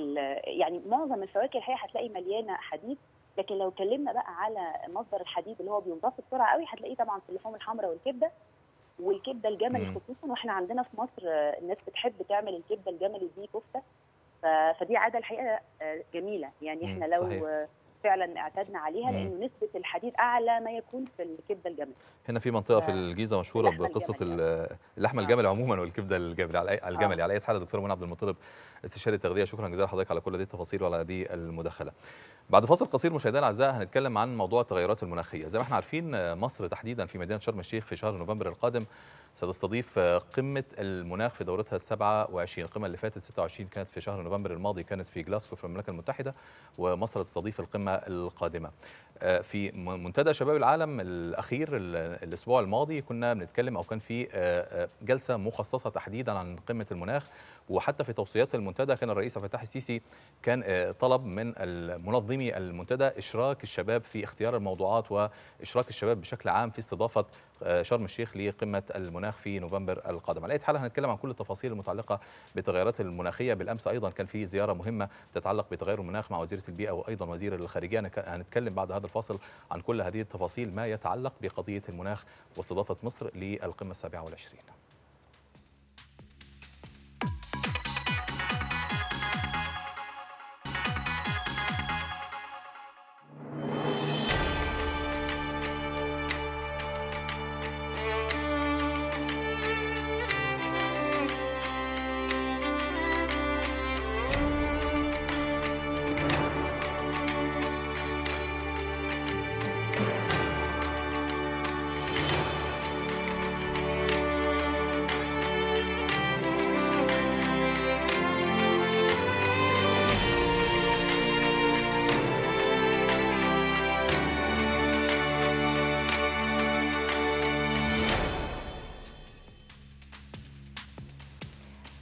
يعني معظم الفواكه الحقيقه هتلاقي مليانه حديد لكن لو اتكلمنا بقى على مصدر الحديد اللي هو بيمتص بسرعه قوي هتلاقيه طبعا في اللحوم الحمراء والكبده والكبده الجملي مم. خصوصا واحنا عندنا في مصر آه، الناس بتحب تعمل الكبده الجملي دي كفته ف- فدي عاده الحقيقه آه، جميله يعني مم، احنا لو صحيح. آه، فعلا اعتدنا عليها مم. لانه نسبه الحديد اعلى ما يكون في الكبده الجملي هنا في منطقه في لا. الجيزه مشهوره اللحمة بقصه الجملي. ال- اللحمه آه. الجملي عموما والكبده الجملي على أي- الجملي آه. على اي حال دكتور منى عبد المطلب استشاري التغذيه شكرا جزيلا لحضرتك على كل هذه التفاصيل وعلى هذه المداخله بعد فاصل قصير مشاهدينا الاعزاء هنتكلم عن موضوع التغيرات المناخيه زي ما احنا عارفين آه، مصر تحديدا في مدينه شرم الشيخ في شهر نوفمبر القادم ستستضيف آه، قمه المناخ في دورتها ال 27 القمه اللي فاتت 26 كانت في شهر نوفمبر الماضي كانت في جلاسكو في المملكه المتحده ومصر تستضيف القمه القادمه آه، في م- منتدى شباب العالم الاخير ال- الاسبوع الماضي كنا بنتكلم او كان في آه، آه، جلسه مخصصه تحديدا عن قمه المناخ وحتى في توصيات المنتدى كان الرئيس عبد الفتاح السيسي كان آه، طلب من منظمي المنتدى اشراك الشباب في اختيار الموضوعات واشراك الشباب بشكل عام في استضافه آه، شرم الشيخ لقمه المناخ في نوفمبر القادم. على اي حال هنتكلم عن كل التفاصيل المتعلقه بالتغيرات المناخيه بالامس ايضا كان في زياره مهمه تتعلق بتغير المناخ مع وزيره البيئه وايضا وزير الخارجيه هنك- هنتكلم بعد هذا الفاصل عن كل هذه التفاصيل ما يتعلق بقضيه المناخ واستضافه مصر للقمه السابعه والعشرين.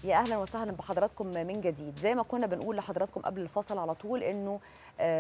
يا اهلا وسهلا بحضراتكم من جديد زي ما كنا بنقول لحضراتكم قبل الفصل على طول انه آم،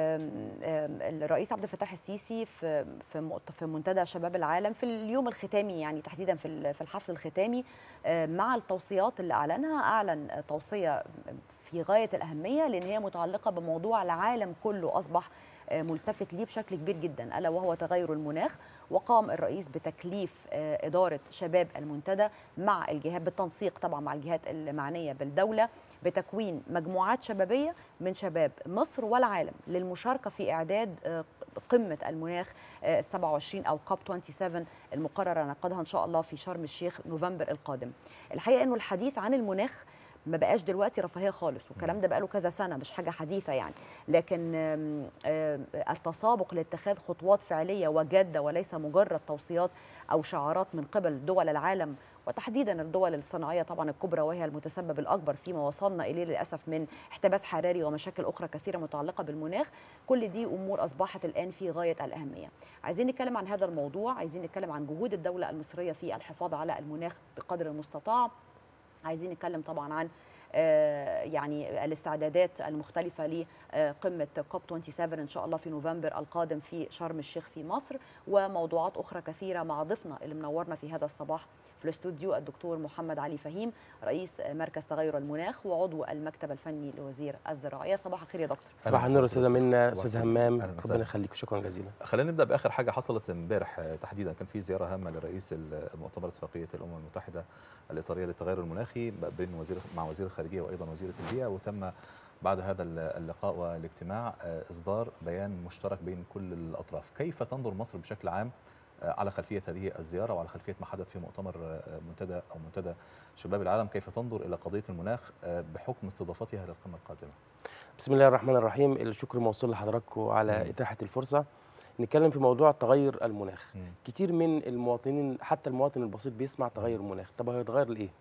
آم، الرئيس عبد الفتاح السيسي في في مؤت- في منتدى شباب العالم في اليوم الختامي يعني تحديدا في ال- في الحفل الختامي آم، مع التوصيات اللي اعلنها اعلن توصيه في غايه الاهميه لان هي متعلقه بموضوع العالم كله اصبح آه، ملتفت ليه بشكل كبير جدا الا وهو تغير المناخ وقام الرئيس بتكليف آه، اداره شباب المنتدى مع الجهات بالتنسيق طبعا مع الجهات المعنيه بالدوله بتكوين مجموعات شبابيه من شباب مصر والعالم للمشاركه في اعداد آه، قمه المناخ ال 27 او كاب 27 المقرر انعقادها ان شاء الله في شرم الشيخ نوفمبر القادم. الحقيقه انه الحديث عن المناخ ما بقاش دلوقتي رفاهيه خالص والكلام ده بقاله كذا سنه مش حاجه حديثه يعني لكن آم، آم، التسابق لاتخاذ خطوات فعليه وجاده وليس مجرد توصيات او شعارات من قبل دول العالم وتحديدا الدول الصناعيه طبعا الكبرى وهي المتسبب الاكبر فيما وصلنا اليه للاسف من احتباس حراري ومشاكل اخرى كثيره متعلقه بالمناخ كل دي امور اصبحت الان في غايه الاهميه عايزين نتكلم عن هذا الموضوع عايزين نتكلم عن جهود الدوله المصريه في الحفاظ على المناخ بقدر المستطاع عايزين نتكلم طبعا عن آه، يعني الاستعدادات المختلفة لقمة كوب 27 إن شاء الله في نوفمبر القادم في شرم الشيخ في مصر وموضوعات أخرى كثيرة مع ضيفنا اللي منورنا في هذا الصباح في الاستوديو الدكتور محمد علي فهيم رئيس مركز تغير المناخ وعضو المكتب الفني لوزير الزراعة يا صباح الخير يا دكتور صباح النور استاذه منى صباح استاذ الخير. همام أهلاً ربنا وسهلاً. يخليك شكرا جزيلا خلينا نبدا باخر حاجه حصلت امبارح آه، تحديدا كان في زياره هامه لرئيس المؤتمر اتفاقيه الامم المتحده الاطاريه للتغير المناخي بين وزير مع وزير الخارجيه وايضا وزيره البيئه وتم بعد هذا اللقاء والاجتماع آه، اصدار بيان مشترك بين كل الاطراف كيف تنظر مصر بشكل عام آه، على خلفيه هذه الزياره وعلى خلفيه ما حدث في مؤتمر آه، منتدى او منتدى شباب العالم كيف تنظر الى قضيه المناخ آه، بحكم استضافتها للقمه القادمه بسم الله الرحمن الرحيم الشكر موصول لحضراتكم على مم. اتاحه الفرصه نتكلم في موضوع تغير المناخ مم. كتير من المواطنين حتى المواطن البسيط بيسمع تغير المناخ طب هيتغير لايه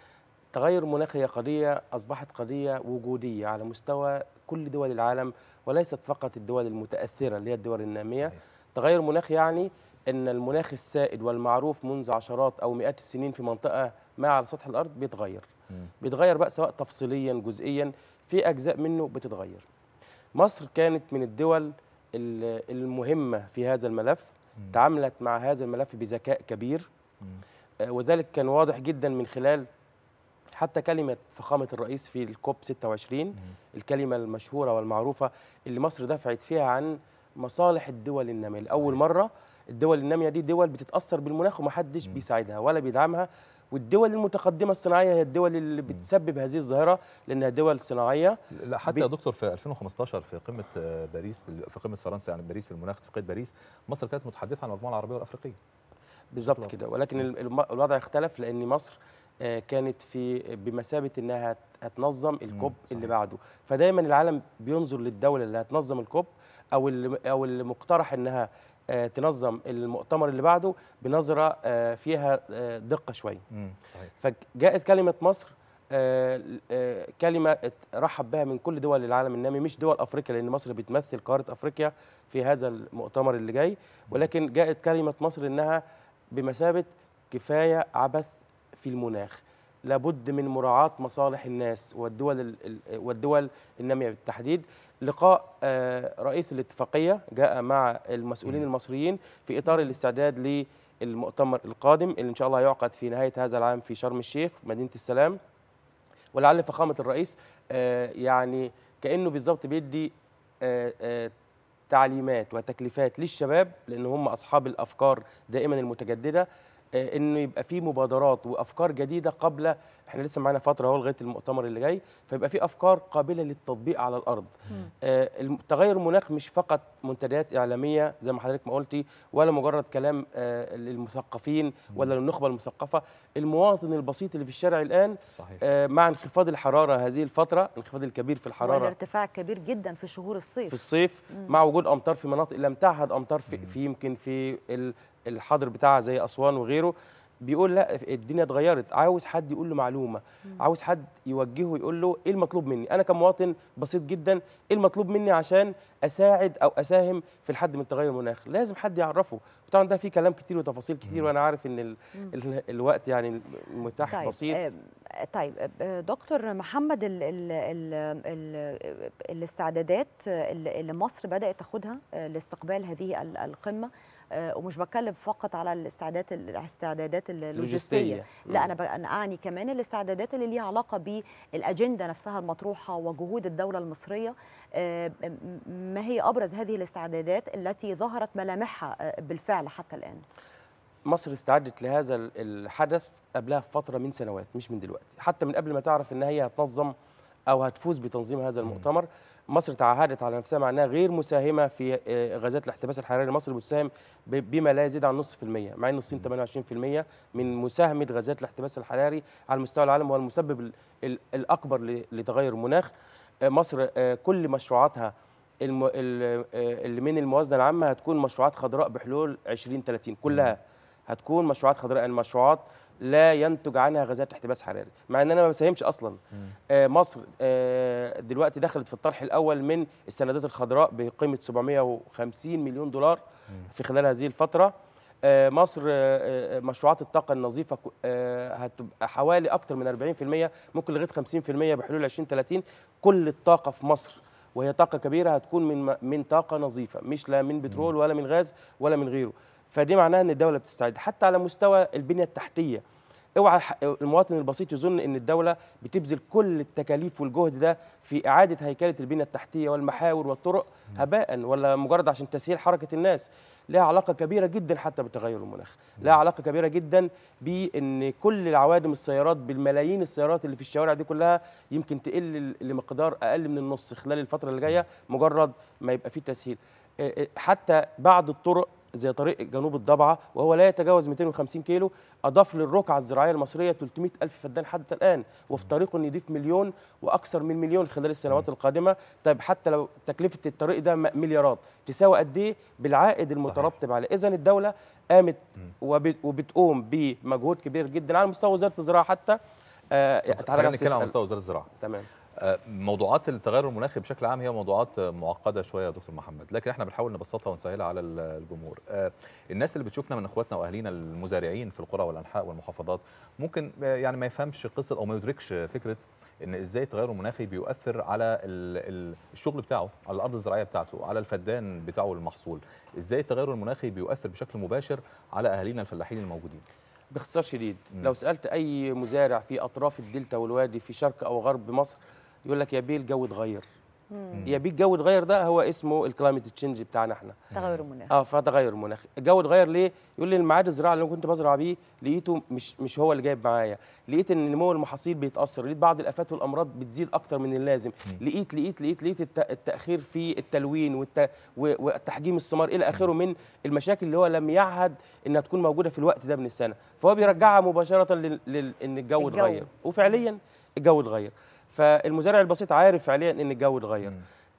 تغير المناخ هي قضيه اصبحت قضيه وجوديه على مستوى كل دول العالم وليست فقط الدول المتاثره اللي هي الدول الناميه صحيح. تغير المناخ يعني ان المناخ السائد والمعروف منذ عشرات او مئات السنين في منطقه ما على سطح الارض بيتغير مم. بيتغير بقى سواء تفصيليا جزئيا في اجزاء منه بتتغير مصر كانت من الدول ال- المهمه في هذا الملف مم. تعاملت مع هذا الملف بذكاء كبير مم. آه، وذلك كان واضح جدا من خلال حتى كلمه فخامه الرئيس في الكوب 26 مم. الكلمه المشهوره والمعروفه اللي مصر دفعت فيها عن مصالح الدول الناميه لاول صحيح. مره الدول الناميه دي دول بتتاثر بالمناخ ومحدش مم. بيساعدها ولا بيدعمها والدول المتقدمه الصناعيه هي الدول اللي بتسبب هذه الظاهره لانها دول صناعيه لا حتى بي- يا دكتور في 2015 في قمه آه، باريس في قمه فرنسا يعني باريس المناخ اتفاقيه باريس مصر كانت متحدثه عن المجموعه العربيه والافريقيه بالظبط إطلاقاً. كده ولكن الم- الم- الوضع اختلف لان مصر آه، كانت في بمثابه انها هت- هتنظم الكوب صحيح. اللي بعده فدايما العالم بينظر للدوله اللي هتنظم الكوب او اللي او اللي مقترح انها آه، تنظم المؤتمر اللي بعده بنظره آه، فيها آه، دقه شويه امم صحيح فجاءت كلمه مصر آه، آه، كلمه ات- رحب بها من كل دول العالم النامي مش دول افريقيا لان مصر بتمثل قاره افريقيا في هذا المؤتمر اللي جاي ولكن جاءت كلمه مصر انها بمثابه كفايه عبث في المناخ لابد من مراعاه مصالح الناس والدول ال- ال- والدول الناميه بالتحديد لقاء آه، رئيس الاتفاقيه جاء مع المسؤولين مم. المصريين في اطار الاستعداد للمؤتمر القادم اللي ان شاء الله يعقد في نهايه هذا العام في شرم الشيخ مدينه السلام ولعل فخامه الرئيس آه، يعني كانه بالظبط بيدي آه، آه، تعليمات وتكليفات للشباب لان هم اصحاب الافكار دائما المتجدده آه، انه يبقى في مبادرات وافكار جديده قبل احنا لسه معانا فتره اهو لغايه المؤتمر اللي جاي فيبقى في افكار قابله للتطبيق على الارض آه، الم- تغير المناخ مش فقط منتديات اعلاميه زي ما حضرتك ما قلتي ولا مجرد كلام آه، للمثقفين ولا للنخبه المثقفه المواطن البسيط اللي في الشارع الان صحيح آه، مع انخفاض الحراره هذه الفتره الانخفاض الكبير في الحراره والارتفاع كبير جدا في شهور الصيف في الصيف مع وجود امطار في مناطق لم تعهد امطار في, في يمكن في ال- الحاضر بتاعها زي اسوان وغيره بيقول لا الدنيا اتغيرت عاوز حد يقول له معلومه عاوز حد يوجهه يقول له ايه المطلوب مني انا كمواطن بسيط جدا ايه المطلوب مني عشان اساعد او اساهم في الحد من تغير المناخ لازم حد يعرفه طبعا ده فيه كلام كتير وتفاصيل كتير وانا عارف ان ال ال الوقت يعني المتاح طيب بسيط آه، طيب آه، دكتور محمد ال ال ال ال الاستعدادات اللي اللي مصر بدأت تاخدها آه، لاستقبال هذه ال- القمة آه، ومش بتكلم فقط على الاستعدادات الاستعدادات اللوجستية لوجستية. لا مم. انا ب- انا اعني كمان الاستعدادات اللي ليها علاقه بالاجنده نفسها المطروحه وجهود الدوله المصريه آه، م- ما هي ابرز هذه الاستعدادات التي ظهرت ملامحها آه، بالفعل حتى الان مصر استعدت لهذا ال- الحدث قبلها بفتره من سنوات مش من دلوقتي حتى من قبل ما تعرف ان هي هتنظم او هتفوز بتنظيم هذا المؤتمر مصر تعهدت على نفسها مع انها غير مساهمه في آه، غازات الاحتباس الحراري مصر بتساهم ب- بما لا يزيد عن نصف في المية مع ان الصين 28% من مساهمه غازات الاحتباس الحراري على مستوى العالم هو المسبب ال- ال- الاكبر ل- لتغير المناخ آه، مصر آه، كل مشروعاتها الم... ال- آه، اللي من الموازنه العامه هتكون مشروعات خضراء بحلول 2030 كلها هتكون مشروعات خضراء يعني مشروعات لا ينتج عنها غازات احتباس حراري مع ان انا ما بساهمش اصلا آه مصر آه دلوقتي دخلت في الطرح الاول من السندات الخضراء بقيمه 750 مليون دولار في خلال هذه الفتره آه مصر آه آه، مشروعات الطاقه النظيفه ك- آه هتبقى حوالي اكثر من 40% ممكن لغايه 50% بحلول 2030 كل الطاقه في مصر وهي طاقه كبيره هتكون من من طاقه نظيفه مش لا من بترول ولا من غاز ولا من غيره فدي معناها ان الدوله بتستعد حتى على مستوى البنيه التحتيه اوعى ح- المواطن البسيط يظن ان الدوله بتبذل كل التكاليف والجهد ده في اعاده هيكله البنيه التحتيه والمحاور والطرق هباء ولا مجرد عشان تسهيل حركه الناس لها علاقه كبيره جدا حتى بتغير المناخ لها علاقه كبيره جدا بان كل العوادم السيارات بالملايين السيارات اللي في الشوارع دي كلها يمكن تقل لمقدار اقل من النص خلال الفتره اللي جايه مجرد ما يبقى في تسهيل إيه إيه حتى بعض الطرق زي طريق جنوب الضبعه وهو لا يتجاوز 250 كيلو اضاف للرقعه الزراعيه المصريه 300 الف فدان حتى الان وفي طريقه انه يضيف مليون واكثر من مليون خلال السنوات القادمه طيب حتى لو تكلفه الطريق ده م- مليارات تساوي قد ايه بالعائد المترتب عليه اذا الدوله قامت وب- وبتقوم بمجهود كبير جدا على مستوى وزاره الزراعه حتى آه تعالى خلينا بس نتكلم على اسأل. مستوى وزاره الزراعه تمام آه، موضوعات التغير المناخي بشكل عام هي موضوعات آه، معقده شويه يا دكتور محمد لكن احنا بنحاول نبسطها ونسهلها على ال- الجمهور آه، الناس اللي بتشوفنا من اخواتنا واهالينا المزارعين في القرى والانحاء والمحافظات ممكن آه، يعني ما يفهمش قصه او ما يدركش فكره ان ازاي التغير المناخي بيؤثر على ال- ال- الشغل بتاعه على الارض الزراعيه بتاعته على الفدان بتاعه المحصول ازاي التغير المناخي بيؤثر بشكل مباشر على اهالينا الفلاحين الموجودين باختصار شديد مم. لو سالت اي مزارع في اطراف الدلتا والوادي في شرق او غرب مصر يقول لك يا بيه الجو اتغير يا بيه الجو اتغير ده هو اسمه الكلايمت تشينج بتاعنا احنا تغير المناخ اه فتغير المناخ الجو اتغير ليه يقول لي الميعاد الزراعي اللي أنا كنت بزرع بيه لقيته مش مش هو اللي جايب معايا لقيت ان نمو المحاصيل بيتاثر لقيت بعض الافات والامراض بتزيد اكتر من اللازم لقيت لقيت لقيت لقيت الت- التاخير في التلوين والت... و- وتحجيم الثمار الى اخره من المشاكل اللي هو لم يعهد انها تكون موجوده في الوقت ده من السنه فهو بيرجعها مباشره لل... لل... ان الجو الجو. اتغير وفعليا الجو اتغير فالمزارع البسيط عارف فعليا ان الجو اتغير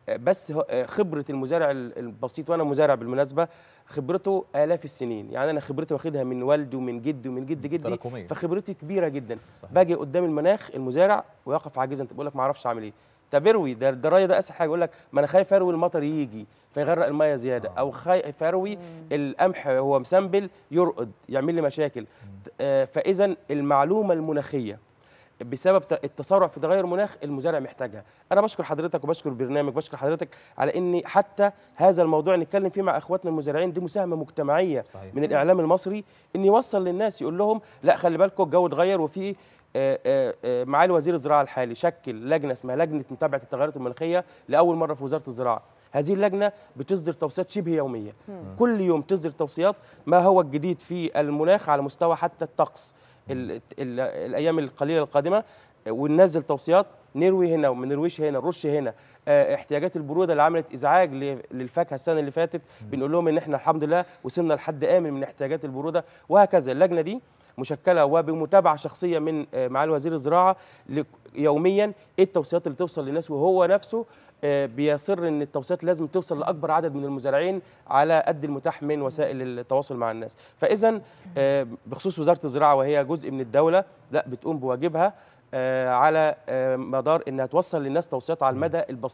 بس هو- خبره المزارع ال- البسيط وانا مزارع بالمناسبه خبرته الاف السنين يعني انا خبرتي واخدها من والدي ومن جدي ومن جد جدي تراكمية. فخبرتي كبيره جدا صحيح. باجي قدام المناخ المزارع ويقف عاجزا انت بقول لك ما اعرفش اعمل ايه طب اروي ده ده الري ده اسهل حاجه يقول لك ما انا خايف اروي المطر يجي فيغرق الميه زياده او خايف اروي القمح هو مسنبل يرقد يعمل لي مشاكل آه، فاذا المعلومه المناخيه بسبب ت- التسارع في تغير المناخ المزارع محتاجها انا بشكر حضرتك وبشكر البرنامج بشكر حضرتك على ان حتى هذا الموضوع نتكلم فيه مع اخواتنا المزارعين دي مساهمه مجتمعيه صحيح. من الاعلام المصري ان يوصل للناس يقول لهم لا خلي بالكم الجو اتغير وفي آه، آه، آه، معالي وزير الزراعه الحالي شكل لجنه اسمها لجنه متابعه التغيرات المناخيه لاول مره في وزاره الزراعه هذه اللجنه بتصدر توصيات شبه يوميه كل يوم تصدر توصيات ما هو الجديد في المناخ على مستوى حتى الطقس ال ال الايام القليله القادمه وننزل توصيات نروي هنا وما نرويش هنا نرش هنا آه، احتياجات البروده اللي عملت ازعاج ل- للفاكهه السنه اللي فاتت بنقول لهم ان احنا الحمد لله وصلنا لحد امن من احتياجات البروده وهكذا اللجنه دي مشكله وبمتابعه شخصيه من آه، معالي وزير الزراعه ل- يوميا ايه التوصيات اللي توصل للناس وهو نفسه آه، بيصر ان التوصيات لازم توصل لاكبر عدد من المزارعين على قد المتاح من وسائل التواصل مع الناس فاذا آه، بخصوص وزاره الزراعه وهي جزء من الدوله لا بتقوم بواجبها آه، على آه، مدار انها توصل للناس توصيات على المدى البسيط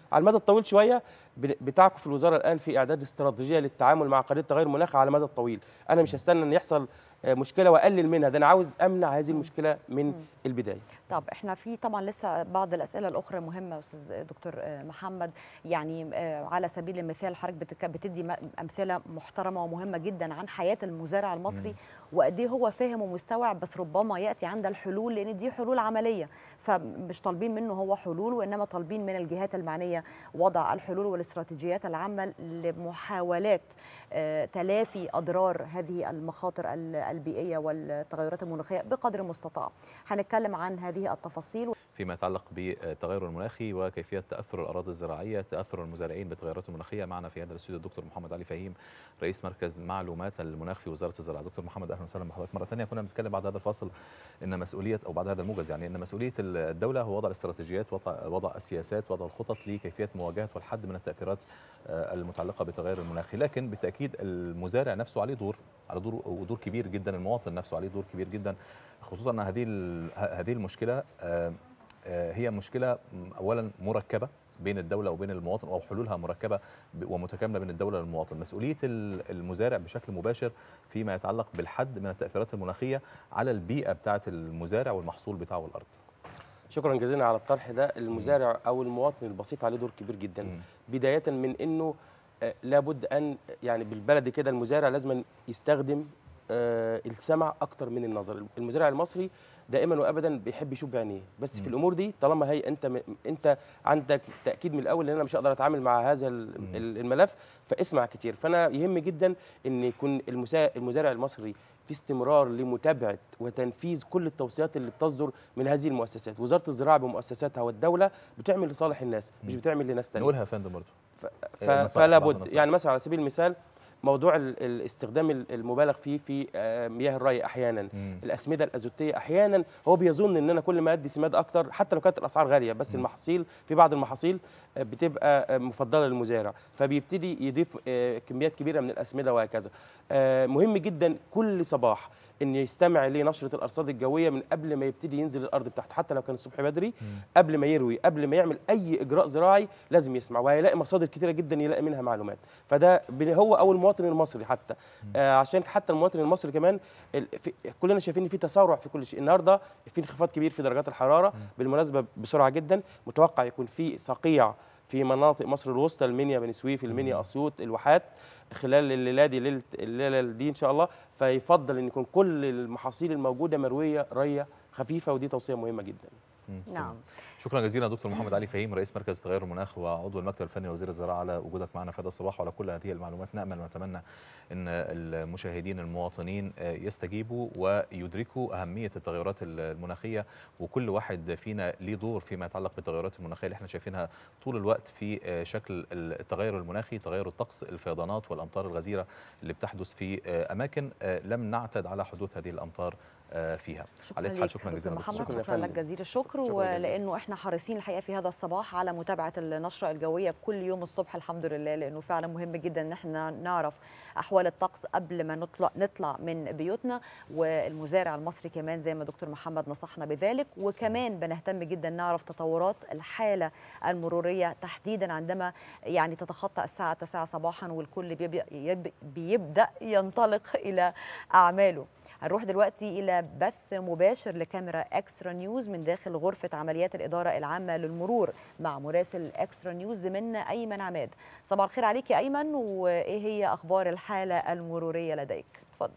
على المدى الطويل شويه بن- بتعكف الوزاره الان في اعداد استراتيجيه للتعامل مع قضيه تغير المناخ على المدى الطويل انا مش هستنى ان يحصل آه، مشكله واقلل منها ده انا عاوز امنع هذه المشكله من البدايه طب احنا في طبعا لسه بعض الاسئله الاخرى مهمه استاذ دكتور آه، محمد يعني آه، على سبيل المثال حضرتك بتك- بتدي م- امثله محترمه ومهمه جدا عن حياه المزارع المصري وقد ايه هو فاهم ومستوعب بس ربما ياتي عند الحلول لان دي حلول عمليه فمش طالبين منه هو حلول وانما طالبين من الجهات المعنيه وضع الحلول والاستراتيجيات العامه لمحاولات آه، تلافي اضرار هذه المخاطر ال- البيئيه والتغيرات المناخيه بقدر المستطاع هنتكلم عن هذه التفاصيل فيما يتعلق بالتغير المناخي وكيفيه تاثر الاراضي الزراعيه تاثر المزارعين بالتغيرات المناخيه معنا في هذا الاستوديو الدكتور محمد علي فهيم رئيس مركز معلومات المناخ في وزاره الزراعه دكتور محمد اهلا وسهلا بحضرتك مره ثانيه كنا بنتكلم بعد هذا الفاصل ان مسؤوليه او بعد هذا الموجز يعني ان مسؤوليه الدوله هو وضع الاستراتيجيات وضع وضع السياسات وضع الخطط لكيفيه مواجهه والحد من التاثيرات آه، المتعلقه بالتغير المناخي لكن بالتاكيد المزارع نفسه عليه دور على دور ودور كبير جدا المواطن نفسه عليه دور كبير جدا خصوصا ان هذه ال- ه- هذه المشكله آه، آه، هي مشكله م- اولا مركبه بين الدوله وبين المواطن او حلولها مركبه ب- ومتكامله بين الدوله والمواطن مسؤوليه ال- المزارع بشكل مباشر فيما يتعلق بالحد من التاثيرات المناخيه على البيئه بتاعه المزارع والمحصول بتاعه والارض شكرا جزيلا على الطرح ده المزارع او المواطن البسيط عليه دور كبير جدا مم. بدايه من انه آه، لابد ان يعني بالبلدي كده المزارع لازم يستخدم آه، السمع اكتر من النظر المزارع المصري دائما وابدا بيحب يشوف بعينيه بس مم. في الامور دي طالما هي انت م- انت عندك تاكيد من الاول ان انا مش هقدر اتعامل مع هذا ال- مم. ال- الملف فاسمع كتير فانا يهم جدا ان يكون المسا- المزارع المصري في استمرار لمتابعه وتنفيذ كل التوصيات اللي بتصدر من هذه المؤسسات وزاره الزراعه بمؤسساتها والدوله بتعمل لصالح الناس مش مم. بتعمل لناس تانية نقولها يا فندم برضه ف... إيه، ف... نصائح، فلا بعض بد النصائح. يعني مثلا على سبيل المثال موضوع ال- الاستخدام ال- المبالغ فيه في آه، مياه الري احيانا مم. الاسمده الازوتيه احيانا هو بيظن ان انا كل ما ادي سماد اكتر حتى لو كانت الاسعار غاليه بس مم. المحاصيل في بعض المحاصيل آه، بتبقى آه، مفضله للمزارع فبيبتدي يضيف آه، كميات كبيره من الاسمده وهكذا آه، مهم جدا كل صباح ان يستمع لنشره الارصاد الجويه من قبل ما يبتدي ينزل الارض بتاعته حتى لو كان الصبح بدري مم. قبل ما يروي قبل ما يعمل اي اجراء زراعي لازم يسمع وهيلاقي مصادر كتيره جدا يلاقي منها معلومات فده بن- هو او المواطن المصري حتى آه عشان حتى المواطن المصري كمان ال- في كلنا شايفين ان في تسارع في كل شيء النهارده في انخفاض كبير في درجات الحراره بالمناسبه بسرعه جدا متوقع يكون في صقيع في مناطق مصر الوسطى المنيا بني سويف المنيا اسيوط الواحات خلال الليله دي ليله الليله دي ان شاء الله فيفضل ان يكون كل المحاصيل الموجوده مرويه ريه خفيفه ودي توصيه مهمه جدا مم. نعم شكرا جزيلا دكتور محمد علي فهيم رئيس مركز تغير المناخ وعضو المكتب الفني لوزير الزراعه على وجودك معنا في هذا الصباح وعلى كل هذه المعلومات نامل ونتمنى ان المشاهدين المواطنين آه، يستجيبوا ويدركوا اهميه التغيرات المناخيه وكل واحد فينا ليه دور فيما يتعلق بالتغيرات المناخيه اللي احنا شايفينها طول الوقت في آه، شكل التغير المناخي تغير الطقس الفيضانات والامطار الغزيره اللي بتحدث في آه، اماكن آه، لم نعتد على حدوث هذه الامطار آه، فيها على شكرا حال لك شكرا دكتور جزيلا دكتور. محمد شكراً يا شكرا لك فندم. جزيل الشكر شكراً جزيلاً. ولانه احنا حريصين الحقيقه في هذا الصباح على متابعه النشره الجويه كل يوم الصبح الحمد لله لانه فعلا مهم جدا ان احنا نعرف احوال الطقس قبل ما نطلع نطلع من بيوتنا والمزارع المصري كمان زي ما دكتور محمد نصحنا بذلك وكمان بنهتم جدا نعرف تطورات الحاله المروريه تحديدا عندما يعني تتخطى الساعه 9 صباحا والكل بيبدأ, يب- بيبدا ينطلق الى اعماله هنروح دلوقتي إلى بث مباشر لكاميرا إكسترا نيوز من داخل غرفة عمليات الإدارة العامة للمرور مع مراسل إكسترا نيوز زميلنا أيمن عماد صباح الخير عليك يا أيمن وإيه هي أخبار الحالة المرورية لديك اتفضل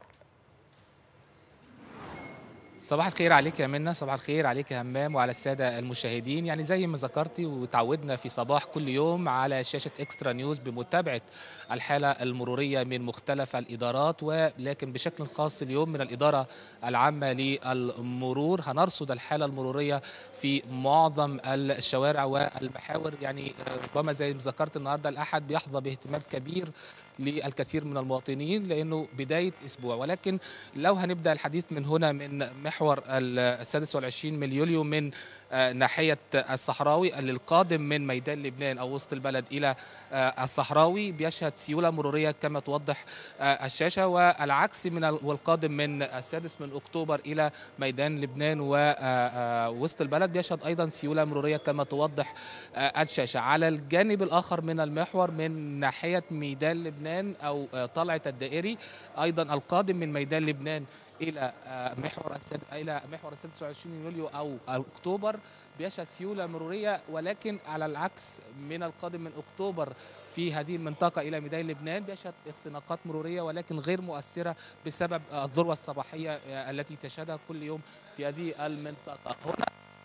صباح الخير عليك يا منى صباح الخير عليك يا همام وعلى السادة المشاهدين يعني زي ما ذكرتي وتعودنا في صباح كل يوم على شاشة إكسترا نيوز بمتابعة الحالة المرورية من مختلف الإدارات ولكن بشكل خاص اليوم من الإدارة العامة للمرور هنرصد الحالة المرورية في معظم الشوارع والمحاور يعني ربما زي ما ذكرت النهاردة الأحد بيحظى باهتمام كبير للكثير من المواطنين لانه بدايه اسبوع ولكن لو هنبدا الحديث من هنا من محور السادس والعشرين من يوليو من آه، ناحيه الصحراوي للقادم من ميدان لبنان او وسط البلد الى آه، الصحراوي بيشهد سيوله مروريه كما توضح آه، الشاشه والعكس من ال- والقادم من السادس من اكتوبر الى ميدان لبنان ووسط البلد بيشهد ايضا سيوله مروريه كما توضح آه، الشاشه على الجانب الاخر من المحور من ناحيه ميدان لبنان او آه، طلعه الدائري ايضا القادم من ميدان لبنان الى آه، محور السد... الى محور السادس والعشرين يوليو او اكتوبر بيشهد سيوله مروريه ولكن على العكس من القادم من اكتوبر في هذه المنطقة إلى ميدان لبنان بيشهد اختناقات مرورية ولكن غير مؤثرة بسبب الذروة الصباحية آه، التي تشهدها كل يوم في هذه المنطقة هنا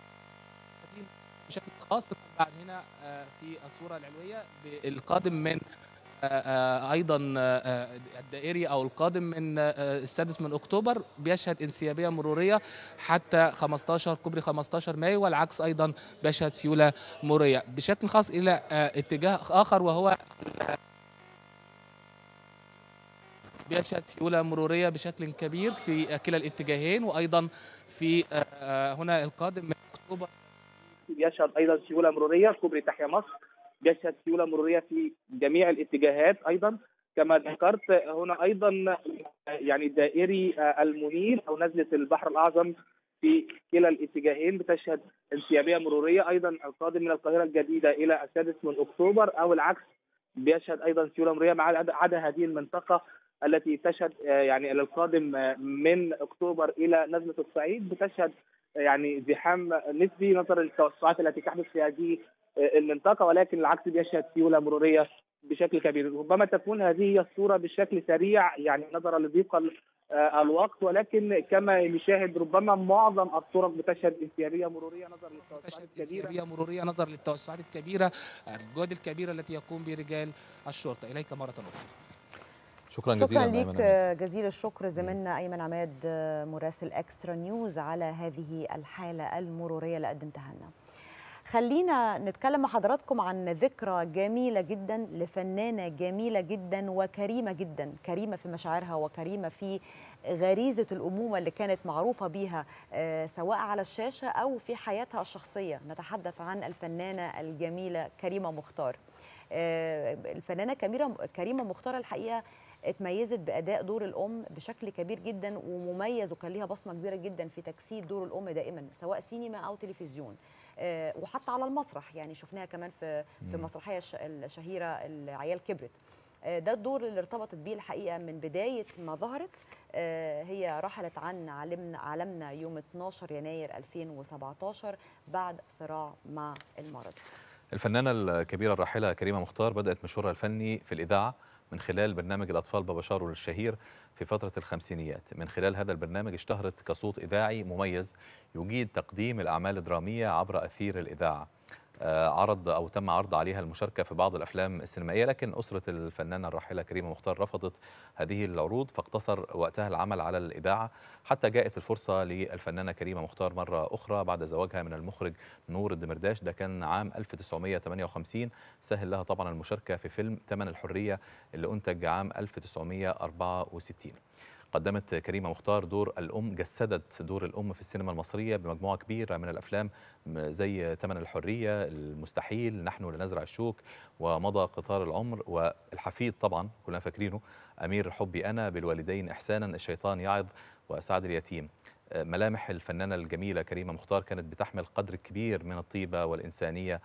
بشكل خاص بعد هنا آه، في الصورة العلوية القادم من آه، آه، ايضا آه، الدائري او القادم من آه، السادس من اكتوبر بيشهد انسيابيه مروريه حتى 15 كوبري 15 مايو والعكس ايضا بيشهد سيوله مروريه بشكل خاص الى آه، اتجاه اخر وهو بيشهد سيوله مروريه بشكل كبير في كلا الاتجاهين وايضا في آه، آه، هنا القادم من اكتوبر بيشهد ايضا سيوله مروريه كوبري تحيا مصر بيشهد سيوله مروريه في جميع الاتجاهات ايضا كما ذكرت هنا ايضا يعني دائري المنير او نزله البحر الاعظم في كلا الاتجاهين بتشهد انسيابيه مروريه ايضا القادم من القاهره الجديده الى السادس من اكتوبر او العكس بيشهد ايضا سيوله مروريه مع عدا عدا هذه المنطقه التي تشهد آه، يعني القادم آه، من اكتوبر الى نزله الصعيد بتشهد آه، يعني زحام نسبي نظرا للتوسعات التي تحدث في هذه آه، المنطقه ولكن العكس بيشهد سيوله مروريه بشكل كبير ربما تكون هذه هي الصوره بشكل سريع يعني نظرا لضيق ال- آه، الوقت ولكن كما نشاهد ربما معظم الطرق بتشهد انسيابيه مروريه نظرا للتوسعات تشهد الكبيره انسيابيه مروريه نظرا للتوسعات الكبيره الجهد الكبيره التي يقوم برجال الشرطه اليك مره اخرى شكرا جزيلا شكرا أيمن ليك عماد. جزيل الشكر زميلنا ايمن عماد مراسل اكسترا نيوز على هذه الحاله المروريه اللي قدمتها لنا خلينا نتكلم مع حضراتكم عن ذكرى جميله جدا لفنانه جميله جدا وكريمه جدا كريمه في مشاعرها وكريمه في غريزه الامومه اللي كانت معروفه بيها آه، سواء على الشاشه او في حياتها الشخصيه نتحدث عن الفنانه الجميله كريمه مختار آه، الفنانه كريمه كريمه مختار الحقيقه اتميزت باداء دور الام بشكل كبير جدا ومميز وكان ليها بصمه كبيره جدا في تجسيد دور الام دائما سواء سينما او تلفزيون آه، وحتى على المسرح يعني شفناها كمان في في مم. مسرحيه الش- الشهيره العيال كبرت آه، ده الدور اللي ارتبطت بيه الحقيقه من بدايه ما ظهرت آه، هي رحلت عن عالمنا عالمنا يوم 12 يناير 2017 بعد صراع مع المرض الفنانة الكبيرة الراحلة كريمة مختار بدأت مشوارها الفني في الإذاعة من خلال برنامج الأطفال بابا شارو الشهير في فترة الخمسينيات من خلال هذا البرنامج اشتهرت كصوت إذاعي مميز يجيد تقديم الأعمال الدرامية عبر أثير الإذاعة آه، عرض أو تم عرض عليها المشاركة في بعض الأفلام السينمائية لكن أسرة الفنانة الراحلة كريمة مختار رفضت هذه العروض فاقتصر وقتها العمل على الإذاعة حتى جاءت الفرصة للفنانة كريمة مختار مرة أخرى بعد زواجها من المخرج نور الدمرداش ده كان عام 1958 سهل لها طبعا المشاركة في فيلم تمن الحرية اللي أنتج عام 1964 قدمت كريمة مختار دور الأم جسدت دور الأم في السينما المصرية بمجموعة كبيرة من الأفلام م- زي تمن الحرية المستحيل نحن لنزرع الشوك ومضى قطار العمر والحفيد طبعا كلنا فاكرينه أمير حبي أنا بالوالدين إحسانا الشيطان يعظ وسعد اليتيم آه، ملامح الفنانة الجميلة كريمة مختار كانت بتحمل قدر كبير من الطيبة والإنسانية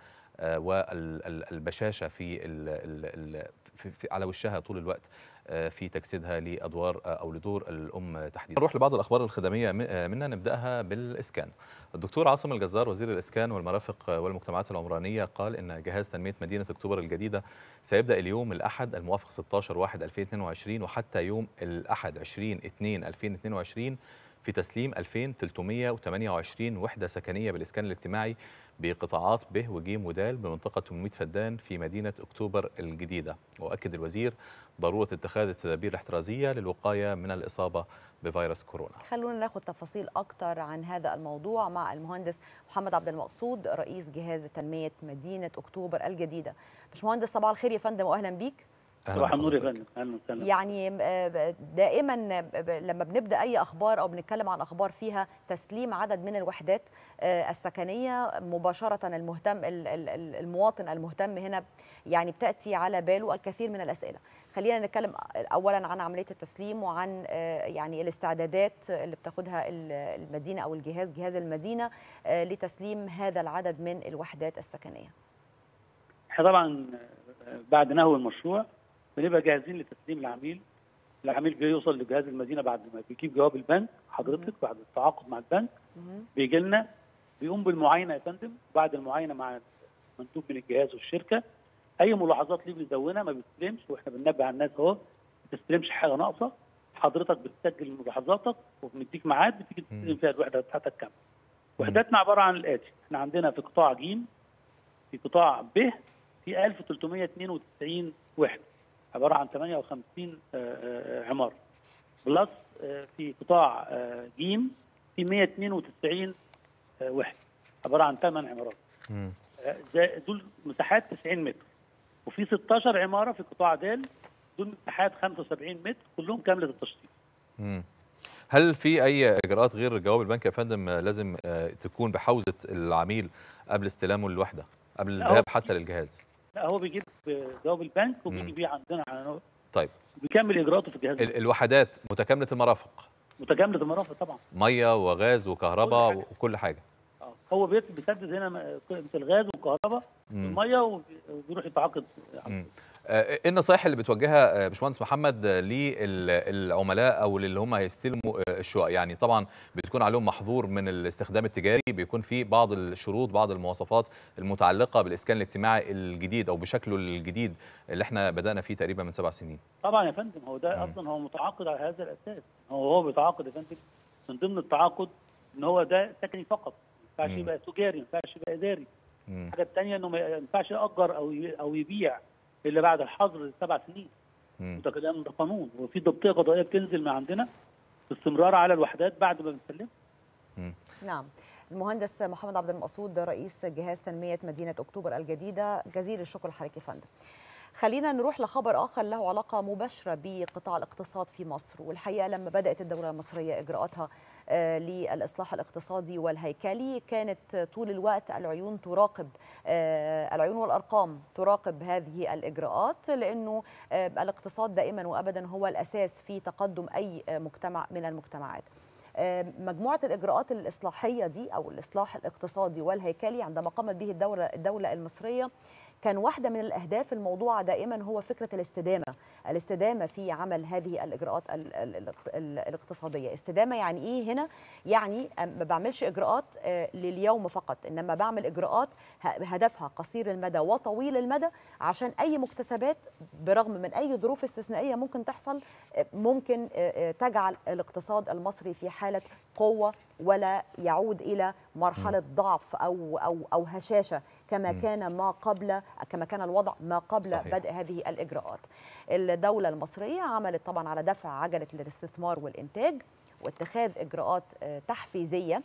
والبشاشة في, ال ال ال في, في على وشها طول الوقت آه، في تجسيدها لأدوار آه، أو لدور الأم تحديدا نروح لبعض الأخبار الخدمية م- آه، منا نبدأها بالإسكان الدكتور عاصم الجزار وزير الإسكان والمرافق آه، والمجتمعات العمرانية قال إن جهاز تنمية مدينة أكتوبر الجديدة سيبدأ اليوم الأحد الموافق 16 1 2022 وحتى يوم الأحد 20 2 2022 في تسليم 2328 وحدة سكنية بالإسكان الاجتماعي بقطاعات ب وج ودال بمنطقة 800 فدان في مدينة أكتوبر الجديدة وأكد الوزير ضرورة اتخاذ التدابير الاحترازية للوقاية من الإصابة بفيروس كورونا خلونا ناخد تفاصيل اكتر عن هذا الموضوع مع المهندس محمد عبد المقصود رئيس جهاز تنميه مدينه اكتوبر الجديده باشمهندس صباح الخير يا فندم واهلا بيك أهلا صباح النور يا بحضرتك. فندم اهلا وسهلا يعني آه، دائما ب- لما بنبدا اي اخبار او بنتكلم عن اخبار فيها تسليم عدد من الوحدات آه، السكنيه مباشره المهتم ال- ال- ال- المواطن المهتم هنا يعني بتاتي على باله الكثير من الاسئله خلينا نتكلم اولا عن عمليه التسليم وعن آه، يعني الاستعدادات اللي بتاخدها ال- المدينه او الجهاز جهاز المدينه آه، لتسليم هذا العدد من الوحدات السكنيه احنا طبعا آه، بعد نهو المشروع بنبقى جاهزين لتسليم العميل العميل بيوصل لجهاز المدينه بعد ما بيجيب جواب البنك حضرتك بعد التعاقد مع البنك بيجي لنا بيقوم بالمعاينه يا فندم بعد المعاينه مع مندوب من الجهاز والشركه اي ملاحظات ليه بنزودها ما بيستلمش واحنا بننبه على الناس اهو ما تستلمش حاجه ناقصه حضرتك بتسجل ملاحظاتك وبنديك ميعاد بتيجي تستلم فيها الوحده بتاعتك كامله وحداتنا عباره عن الاتي احنا عندنا في قطاع ج في قطاع ب في 1392 وحده عباره عن 58 آه، آه، عماره بلس آه، في قطاع آه، ج في 192 آه، وحده عباره عن 8 عمارات مم. آه، ده- دول مساحات 90 متر وفي 16 عماره في قطاع د دول مساحات 75 متر كلهم كامله التشطيب مم. هل في اي اجراءات غير جواب البنك يا فندم آه، لازم آه، تكون بحوزه العميل قبل استلامه الوحده قبل لا، هو الذهاب حتى للجهاز لا هو بيجيب جواب البنك وبيجي بيه عندنا على نوع- طيب بيكمل اجراءاته في الجهاز ال- الوحدات متكامله المرافق متكامله المرافق طبعا ميه وغاز وكهرباء وكل حاجه آه. هو بيت- بيسدد هنا م- قيمه الغاز والكهرباء مم. والميه وبي- وبيروح يتعاقد مم. آه، ايه النصائح اللي بتوجهها آه، باشمهندس محمد آه، للعملاء او اللي هم هيستلموا آه، الشقق يعني طبعا بتكون عليهم محظور من الاستخدام التجاري بيكون في بعض الشروط بعض المواصفات المتعلقه بالاسكان الاجتماعي الجديد او بشكله الجديد اللي احنا بدانا فيه تقريبا من سبع سنين طبعا يا فندم هو ده اصلا هو متعاقد على هذا الاساس هو هو بيتعاقد يا فندم من ضمن التعاقد ان هو ده سكني فقط ما ينفعش مم. يبقى تجاري ما ينفعش يبقى اداري مم. الحاجه الثانيه انه ما ينفعش ياجر او ي- او يبيع الا بعد الحظر لسبع سنين مم. وده كلام ده قانون وفي ضبطيه قضائيه بتنزل من عندنا باستمرار على الوحدات بعد ما بنسلمها نعم المهندس محمد عبد المقصود رئيس جهاز تنمية مدينة أكتوبر الجديدة جزيل الشكر لحضرتك يا فندم خلينا نروح لخبر آخر له علاقة مباشرة بقطاع الاقتصاد في مصر والحقيقة لما بدأت الدولة المصرية إجراءاتها آه، للإصلاح الاقتصادي والهيكلي كانت طول الوقت العيون تراقب آه، العيون والأرقام تراقب هذه الإجراءات لأنه آه، الاقتصاد دائما وأبدا هو الأساس في تقدم أي آه، مجتمع من المجتمعات آه، مجموعة الإجراءات الإصلاحية دي أو الإصلاح الاقتصادي والهيكلي عندما قامت به الدولة, الدولة المصرية كان واحدة من الأهداف الموضوعة دائما هو فكرة الاستدامة الاستدامة في عمل هذه الإجراءات ال- ال- ال- ال- الاقتصادية استدامة يعني إيه هنا؟ يعني أم- ما بعملش إجراءات آه، لليوم فقط إنما بعمل إجراءات ه- هدفها قصير المدى وطويل المدى عشان أي مكتسبات برغم من أي ظروف استثنائية ممكن تحصل آه، ممكن آه، آه، تجعل الاقتصاد المصري في حالة قوة ولا يعود إلى مرحلة ضعف أو أو أو هشاشة كما مم. كان ما قبل كما كان الوضع ما قبل صحيح. بدء هذه الإجراءات الدولة المصرية عملت طبعا على دفع عجلة الاستثمار والإنتاج واتخاذ إجراءات آه، تحفيزية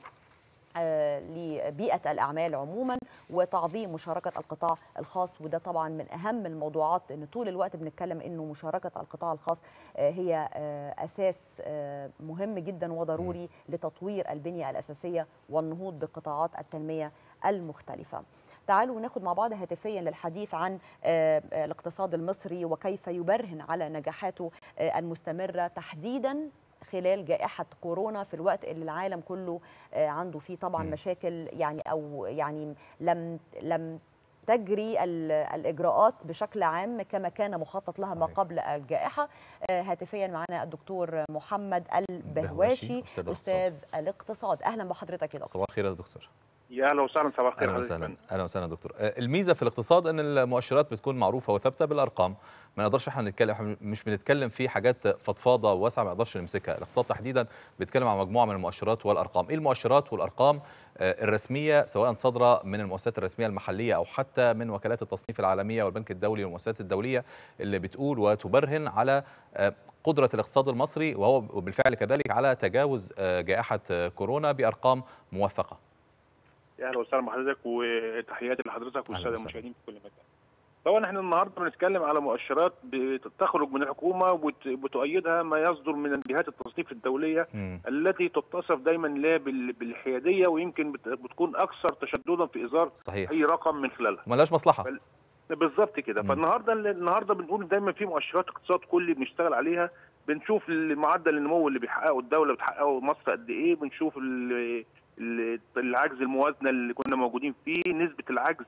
آه، لبيئة الأعمال عموما وتعظيم مشاركة القطاع الخاص وده طبعا من أهم الموضوعات إن طول الوقت بنتكلم إنه مشاركة القطاع الخاص آه، هي آه، أساس آه، مهم جدا وضروري لتطوير البنية الأساسية والنهوض بقطاعات التنمية المختلفة تعالوا ناخد مع بعض هاتفيا للحديث عن آه، آه، الاقتصاد المصري وكيف يبرهن على نجاحاته آه، المستمرة تحديدا خلال جائحة كورونا في الوقت اللي العالم كله آه، عنده فيه طبعا مشاكل يعني أو يعني لم لم تجري ال- الإجراءات بشكل عام كما كان مخطط لها ما قبل الجائحة آه، هاتفيا معنا الدكتور محمد البهواشي أستاذ أستاذ الاقتصاد أهلا بحضرتك يا دكتور صباح الخير يا دكتور يا اهلا وسهلا صباح الخير اهلا حضرتك وسهلا اهلا وسهلا دكتور آه، الميزه في الاقتصاد ان المؤشرات بتكون معروفه وثابته بالارقام ما نقدرش احنا نتكلم احنا مش بنتكلم في حاجات فضفاضه وواسعه ما نقدرش نمسكها الاقتصاد تحديدا بيتكلم عن مجموعه من المؤشرات والارقام ايه المؤشرات والارقام آه، الرسميه سواء صادره من المؤسسات الرسميه المحليه او حتى من وكالات التصنيف العالميه والبنك الدولي والمؤسسات الدوليه اللي بتقول وتبرهن على آه، قدره الاقتصاد المصري وهو بالفعل كذلك على تجاوز آه، جائحه آه، كورونا بارقام موثقه يا اهلا وسهلا بحضرتك وتحياتي لحضرتك والساده وسهلا. المشاهدين في كل مكان. طبعا احنا النهارده بنتكلم على مؤشرات بتخرج من الحكومه وبتؤيدها ما يصدر من جهات التصنيف الدوليه مم. التي تتصف دايما لا بال- بالحياديه ويمكن بت- بتكون اكثر تشددا في اصدار صحيح اي رقم من خلالها ملهاش مصلحه بل- بالظبط كده مم. فالنهارده النهارده بنقول دايما في مؤشرات اقتصاد كلي بنشتغل عليها بنشوف معدل النمو اللي بيحققه الدوله بتحققه مصر قد ايه بنشوف ال- ال- العجز الموازنه اللي كنا موجودين فيه نسبه العجز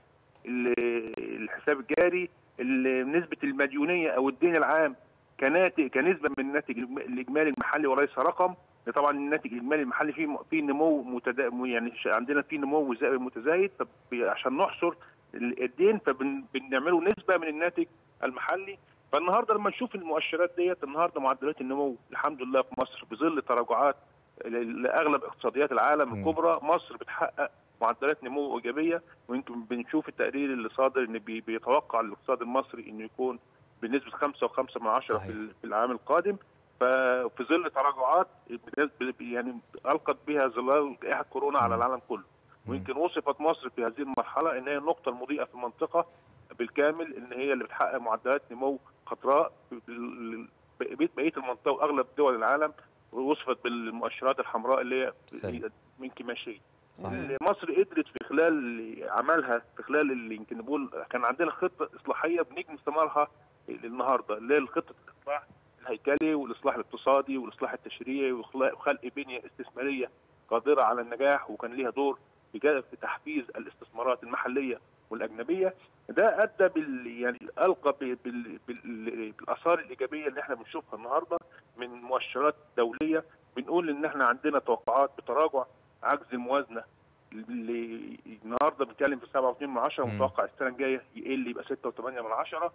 ال- الحساب الجاري ال- نسبه المديونيه او الدين العام كناتج كنسبه من الناتج الاجمالي المحلي وليس رقم طبعا الناتج الاجمالي المحلي فيه فيه نمو متدا... يعني ش- عندنا فيه نمو زا- متزايد فعشان نحصر ال- الدين فبنعمله نسبه من الناتج المحلي فالنهارده لما نشوف المؤشرات ديت النهارده معدلات النمو الحمد لله في مصر في ظل تراجعات ل- لاغلب اقتصاديات العالم مم. الكبرى مصر بتحقق معدلات نمو ايجابيه ويمكن بنشوف التقرير اللي صادر ان بي- بيتوقع الاقتصاد المصري انه يكون بنسبه 5.5 من عشرة في صحيح. ال- في العام القادم ففي ظل تراجعات بنسبة- يعني القت بها ظلال جائحه كورونا على مم. العالم كله ويمكن وصفت مصر في هذه المرحله ان هي النقطه المضيئه في المنطقه بالكامل ان هي اللي بتحقق معدلات نمو خضراء بال- بقيه بقية المنطقه واغلب دول العالم وصفت بالمؤشرات الحمراء اللي هي سليم. من كماشيه صحيح اللي مصر قدرت في خلال عملها في خلال اللي يمكن نقول كان عندنا خطه اصلاحيه بنجني ثمارها النهارده اللي هي خطه الاصلاح الهيكلي والاصلاح الاقتصادي والاصلاح التشريعي وخلق وخلق بنيه استثماريه قادره على النجاح وكان ليها دور في جا- في تحفيز الاستثمارات المحليه والاجنبيه ده ادى بال يعني القى ب- بال بال بالاثار الايجابيه اللي احنا بنشوفها النهارده من مؤشرات دوليه بنقول ان احنا عندنا توقعات بتراجع عجز الموازنه اللي النهارده بنتكلم في 7.2 من عشرة مم. متوقع السنه الجايه يقل يبقى 6.8 من عشرة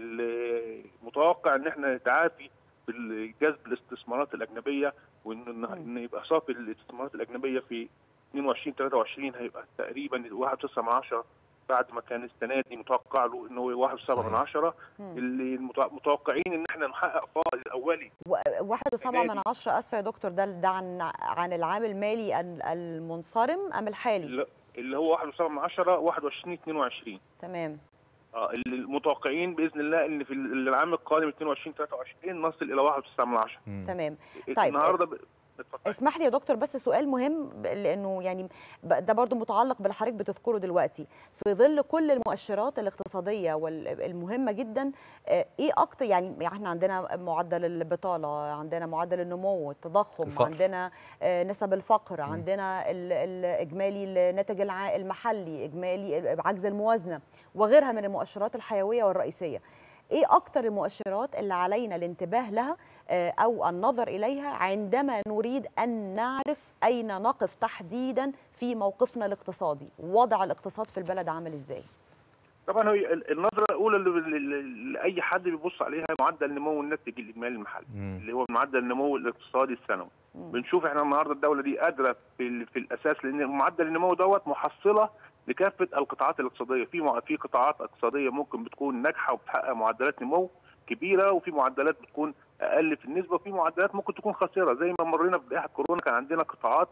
المتوقع ان احنا نتعافي بالجذب الاستثمارات الاجنبيه وان ان يبقى صافي الاستثمارات الاجنبيه في 22 23 هيبقى تقريبا 1.9 من عشرة بعد ما كان السنه دي متوقع له ان هو 1.7 من صحيح. عشرة مم. اللي متوقع- متوقعين ان احنا نحقق فائض اولي و- واحد وسبعة من السنة دي. عشرة أسفة يا دكتور ده ده عن عن العام المالي ال- المنصرم أم الحالي؟ اللي- اللي هو 1.7 من عشرة 21 22 تمام اه اللي المتوقعين باذن الله ان في العام القادم 22 23 نصل الى 1.9 من عشرة مم. تمام طيب. النهارده ب... اتفضل. اسمح لي يا دكتور بس سؤال مهم ب- لانه يعني ب- ده برضو متعلق باللي حضرتك بتذكره دلوقتي في ظل كل المؤشرات الاقتصاديه والمهمه جدا آه، ايه اكتر يعني احنا عندنا معدل البطاله عندنا معدل النمو التضخم الفقر. عندنا آه، نسب الفقر عندنا ال- الاجمالي الناتج الع- المحلي اجمالي عجز الموازنه وغيرها من المؤشرات الحيويه والرئيسيه ايه اكتر المؤشرات اللي علينا الانتباه لها آه، او النظر اليها عندما نريد ان نعرف اين نقف تحديدا في موقفنا الاقتصادي وضع الاقتصاد في البلد عامل ازاي طبعا هي ال- النظره الاولى اللي اللي- اللي اي حد بيبص عليها معدل نمو الناتج الاجمالي المحلي مم. اللي هو معدل النمو الاقتصادي السنوي بنشوف احنا النهارده الدوله دي قادره في, ال- في الاساس لان معدل النمو دوت محصله لكافه القطاعات الاقتصاديه في مع- في قطاعات اقتصاديه ممكن بتكون ناجحه وبتحقق معدلات نمو كبيره وفي معدلات بتكون اقل في النسبه وفي معدلات ممكن تكون خاسره زي ما مرينا بجائحه كورونا كان عندنا قطاعات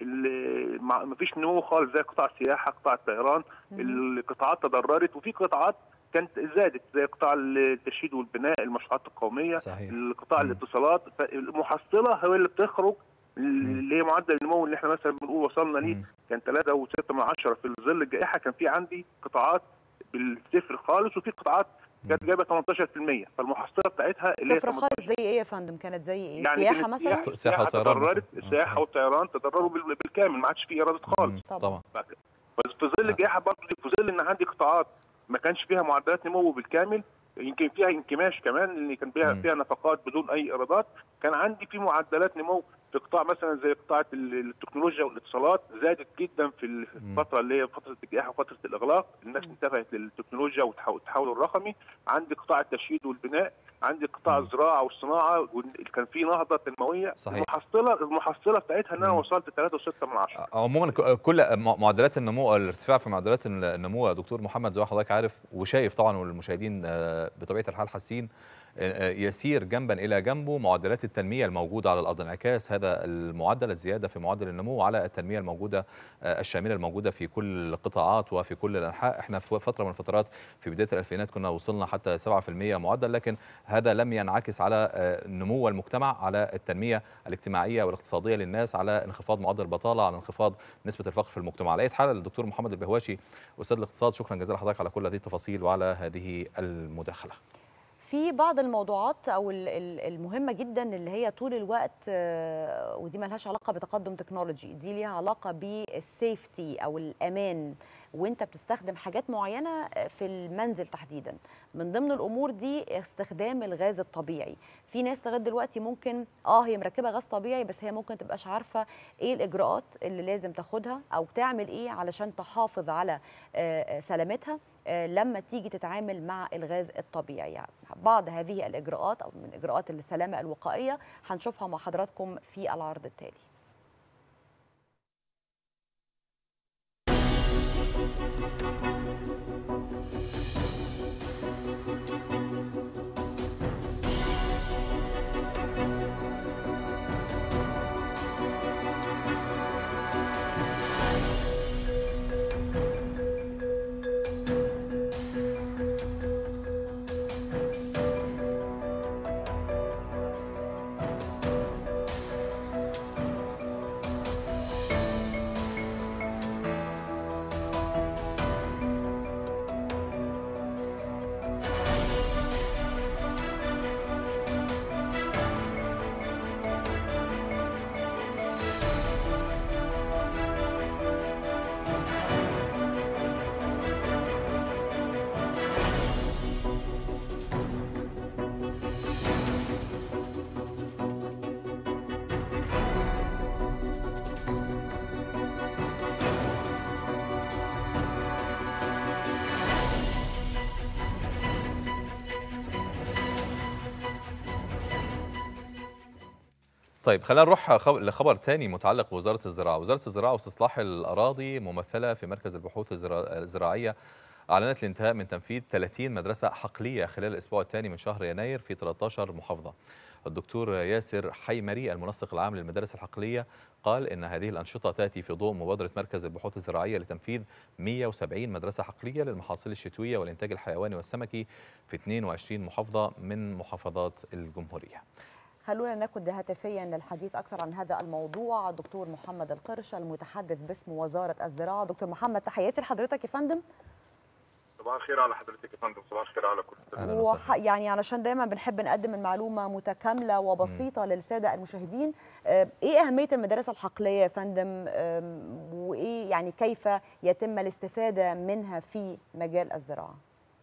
اللي ما فيش نمو خالص زي قطاع السياحه قطاع الطيران القطاعات تضررت وفي قطاعات كانت زادت زي قطاع التشييد والبناء المشروعات القوميه صحيح. القطاع الاتصالات فالمحصله هي اللي بتخرج اللي هي معدل النمو اللي احنا مثلا بنقول وصلنا ليه مم. كان 3.6 من عشرة في ظل الجائحه كان في عندي قطاعات بالصفر خالص وفي قطاعات كانت جايبه 18% فالمحصله بتاعتها اللي هي صفر 18. خالص زي ايه يا فندم كانت زي ايه يعني سياحه كانت مثلا السياحة- سياحة وطيران تضررت مثلاً. آه، السياحه صحيح. والطيران تضرروا بال- بالكامل ما عادش في ايرادات خالص مم. طبعاً. طبعا بس في ظل الجائحه برضه في ظل ان عندي قطاعات ما كانش فيها معدلات نمو بالكامل يمكن فيها انكماش كمان اللي كان فيها مم. فيها نفقات بدون اي ايرادات كان عندي في معدلات نمو في قطاع مثلا زي قطاع ال- التكنولوجيا والاتصالات زادت جدا في مم. الفتره اللي هي فتره الجائحه وفتره الاغلاق الناس انتبهت للتكنولوجيا والتحول التحول الرقمي عندي قطاع التشييد والبناء عندي قطاع مم. الزراعه والصناعه وال- كان في نهضه تنمويه صحيح. المحصله المحصله بتاعتها ان انا مم. وصلت 3.6 من عشرة عموما ك- كل م- معدلات النمو أو الارتفاع في معدلات النمو يا دكتور محمد زي ما حضرتك عارف وشايف طبعا والمشاهدين آه، بطبيعه الحال حاسين آه، يسير جنبا الى جنبه معدلات التنميه الموجوده على الارض انعكاس هذا المعدل الزياده في معدل النمو على التنميه الموجوده آه، الشامله الموجوده في كل القطاعات وفي كل الانحاء احنا في فتره من الفترات في بدايه الالفينات كنا وصلنا حتى 7% معدل لكن هذا لم ينعكس على آه، نمو المجتمع على التنميه الاجتماعيه والاقتصاديه للناس على انخفاض معدل البطاله على انخفاض نسبه الفقر في المجتمع على اي حال الدكتور محمد البهواشي استاذ الاقتصاد شكرا جزيلا لحضرتك على كل هذه التفاصيل وعلى هذه المداخله في بعض الموضوعات او ال- ال- المهمه جدا اللي هي طول الوقت آه، ودي ملهاش علاقه بتقدم تكنولوجي دي ليها علاقه بالسيفتي او الامان وانت بتستخدم حاجات معينه في المنزل تحديدا من ضمن الامور دي استخدام الغاز الطبيعي في ناس لغايه دلوقتي ممكن اه هي مركبه غاز طبيعي بس هي ممكن تبقاش عارفه ايه الاجراءات اللي لازم تاخدها او تعمل ايه علشان تحافظ على آه، آه، سلامتها آه، لما تيجي تتعامل مع الغاز الطبيعي يعني بعض هذه الاجراءات او من اجراءات السلامه الوقائيه هنشوفها مع حضراتكم في العرض التالي طيب خلينا نروح خب- لخبر تاني متعلق بوزارة الزراعة وزارة الزراعة واستصلاح الأراضي ممثلة في مركز البحوث الزرا- الزراعية أعلنت الانتهاء من تنفيذ 30 مدرسة حقلية خلال الأسبوع الثاني من شهر يناير في 13 محافظة الدكتور ياسر حيمري المنسق العام للمدارس الحقلية قال إن هذه الأنشطة تأتي في ضوء مبادرة مركز البحوث الزراعية لتنفيذ 170 مدرسة حقلية للمحاصيل الشتوية والإنتاج الحيواني والسمكي في 22 محافظة من محافظات الجمهورية خلونا ناخد هاتفيا للحديث اكثر عن هذا الموضوع دكتور محمد القرش المتحدث باسم وزاره الزراعه دكتور محمد تحياتي لحضرتك يا فندم صباح الخير على حضرتك يا فندم صباح الخير على كل السادة. وح يعني علشان دايما بنحب نقدم المعلومه متكامله وبسيطه للساده المشاهدين آه، ايه اهميه المدارس الحقليه يا فندم آم، وايه يعني كيف يتم الاستفاده منها في مجال الزراعه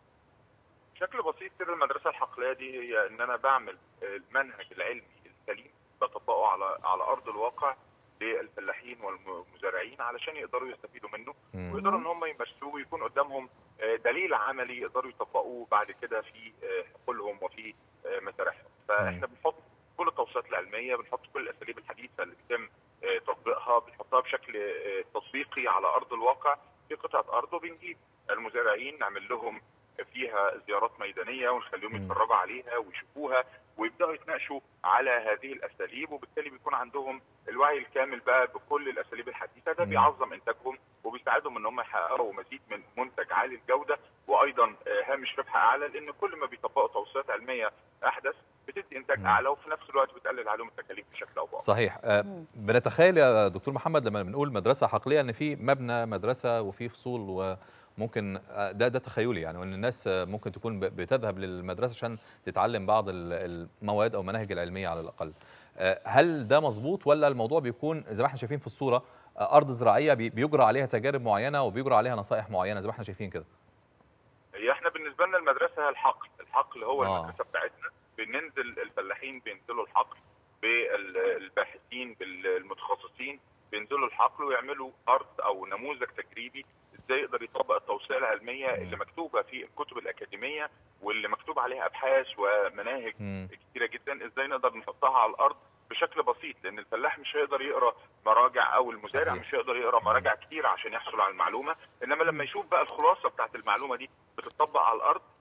بشكل بسيط كده المدرسه الحقليه دي هي ان انا بعمل المنهج العلمي السليم بطبقه على على ارض الواقع للفلاحين والمزارعين علشان يقدروا يستفيدوا منه مم. ويقدروا ان هم يمارسوه ويكون قدامهم آه، دليل عملي يقدروا يطبقوه بعد كده في آه، حقولهم وفي آه، مزارعهم فاحنا بنحط كل التوصيات العلميه بنحط كل الاساليب الحديثه اللي بيتم آه، تطبيقها بنحطها بشكل آه، تطبيقي على ارض الواقع في قطعه ارض وبنجيب المزارعين نعمل لهم فيها زيارات ميدانيه ونخليهم يتفرجوا عليها ويشوفوها ويبداوا يتناقشوا على هذه الاساليب وبالتالي بيكون عندهم الوعي الكامل بقى بكل الاساليب الحديثه ده بيعظم انتاجهم وبيساعدهم ان هم يحققوا مزيد من منتج عالي الجوده وايضا آه، هامش ربح اعلى لان كل ما بيطبقوا توصيات علميه احدث بتدي انتاج اعلى وفي نفس الوقت بتقلل عليهم التكاليف بشكل او باخر صحيح آه، بنتخيل يا دكتور محمد لما بنقول مدرسه حقليه ان في مبنى مدرسه وفي فصول وممكن آه، ده ده تخيلي يعني وان الناس آه، ممكن تكون ب- بتذهب للمدرسه عشان تتعلم بعض ال- المواد او المناهج العلميه على الاقل آه، هل ده مظبوط ولا الموضوع بيكون زي ما احنا شايفين في الصوره آه، ارض زراعيه بي- بيجرى عليها تجارب معينه وبيجرى عليها نصائح معينه زي ما احنا شايفين كده هي احنا بالنسبه لنا المدرسه الحقل الحقل هو آه. المدرسه بتاعتنا بننزل الفلاحين بينزلوا الحقل بالباحثين بالمتخصصين بينزلوا الحقل ويعملوا ارض او نموذج تجريبي ازاي يقدر يطبق التوصيه العلميه اللي مكتوبه في الكتب الاكاديميه واللي مكتوب عليها ابحاث ومناهج كتيره جدا ازاي نقدر نحطها على الارض بشكل بسيط لان الفلاح مش هيقدر يقرا مراجع او المزارع صحيح. مش هيقدر يقرا مراجع كتير عشان يحصل على المعلومه انما لما يشوف بقى الخلاصه بتاعت المعلومه دي بتطبق على الارض